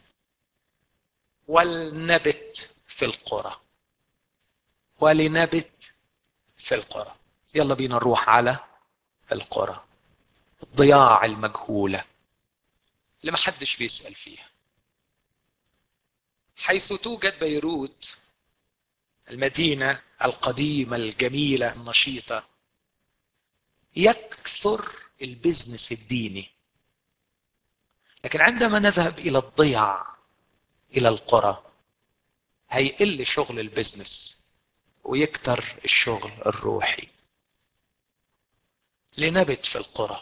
ولنبت في القرى ولنبت في القرى يلا بينا نروح على القرى الضياع المجهولة اللي محدش بيسأل فيها حيث توجد بيروت المدينة القديمة الجميلة النشيطة يكثر البزنس الديني لكن عندما نذهب إلى الضيع إلى القرى هيقل شغل البزنس ويكتر الشغل الروحي لنبت في القرى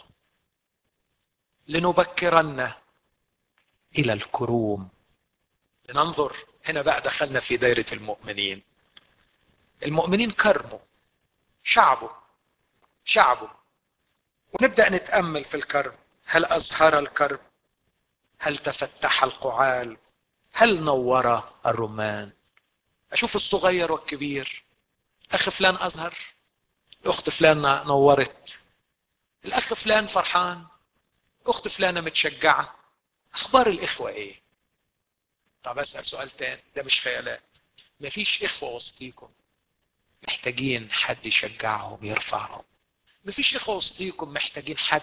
لنبكرن إلى الكروم لننظر هنا بقى دخلنا في دائرة المؤمنين المؤمنين كرموا شعبه شعبه ونبدأ نتأمل في الكرم هل أزهر الكرم هل تفتح القعال هل نور الرمان أشوف الصغير والكبير أخ فلان أزهر الأخت فلان نورت الأخ فلان فرحان أخت فلانة متشجعة أخبار الإخوة إيه طب أسأل سؤال تاني ده مش خيالات مفيش إخوة وسطيكم محتاجين حد يشجعهم يرفعهم مفيش إخوة وسطيكم محتاجين حد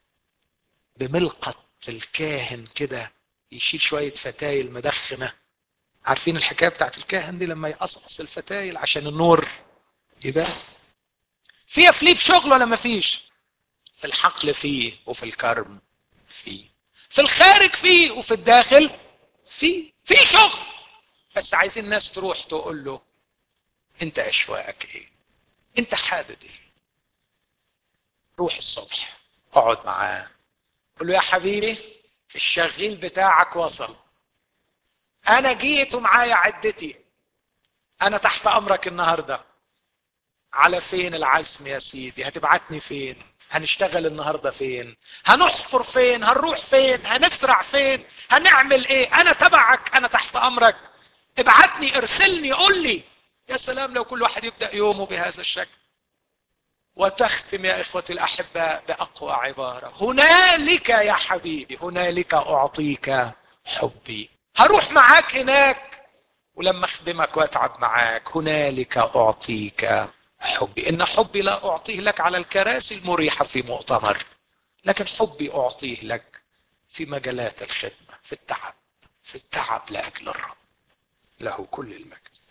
بملقة الكاهن كده يشيل شوية فتايل مدخنة عارفين الحكاية بتاعت الكاهن دي لما يقصقص الفتايل عشان النور يبان فيها فليب شغل ولا مفيش في الحقل فيه وفي الكرم فيه في الخارج فيه وفي الداخل فيه في شغل بس عايزين الناس تروح تقول له انت اشواقك ايه انت حابب ايه روح الصبح اقعد معاه قول له يا حبيبي الشغيل بتاعك وصل انا جيت ومعايا عدتي انا تحت امرك النهارده على فين العزم يا سيدي هتبعتني فين هنشتغل النهارده فين هنحفر فين هنروح فين هنسرع فين هنعمل ايه انا تبعك انا تحت امرك ابعتني ارسلني قول لي يا سلام لو كل واحد يبدا يومه بهذا الشكل وتختم يا اخوتي الاحباء باقوى عباره هنالك يا حبيبي هنالك اعطيك حبي هروح معاك هناك ولما اخدمك واتعب معاك هنالك اعطيك حبي ان حبي لا اعطيه لك على الكراسي المريحه في مؤتمر لكن حبي اعطيه لك في مجالات الخدمه في التعب في التعب لاجل الرب له كل المجد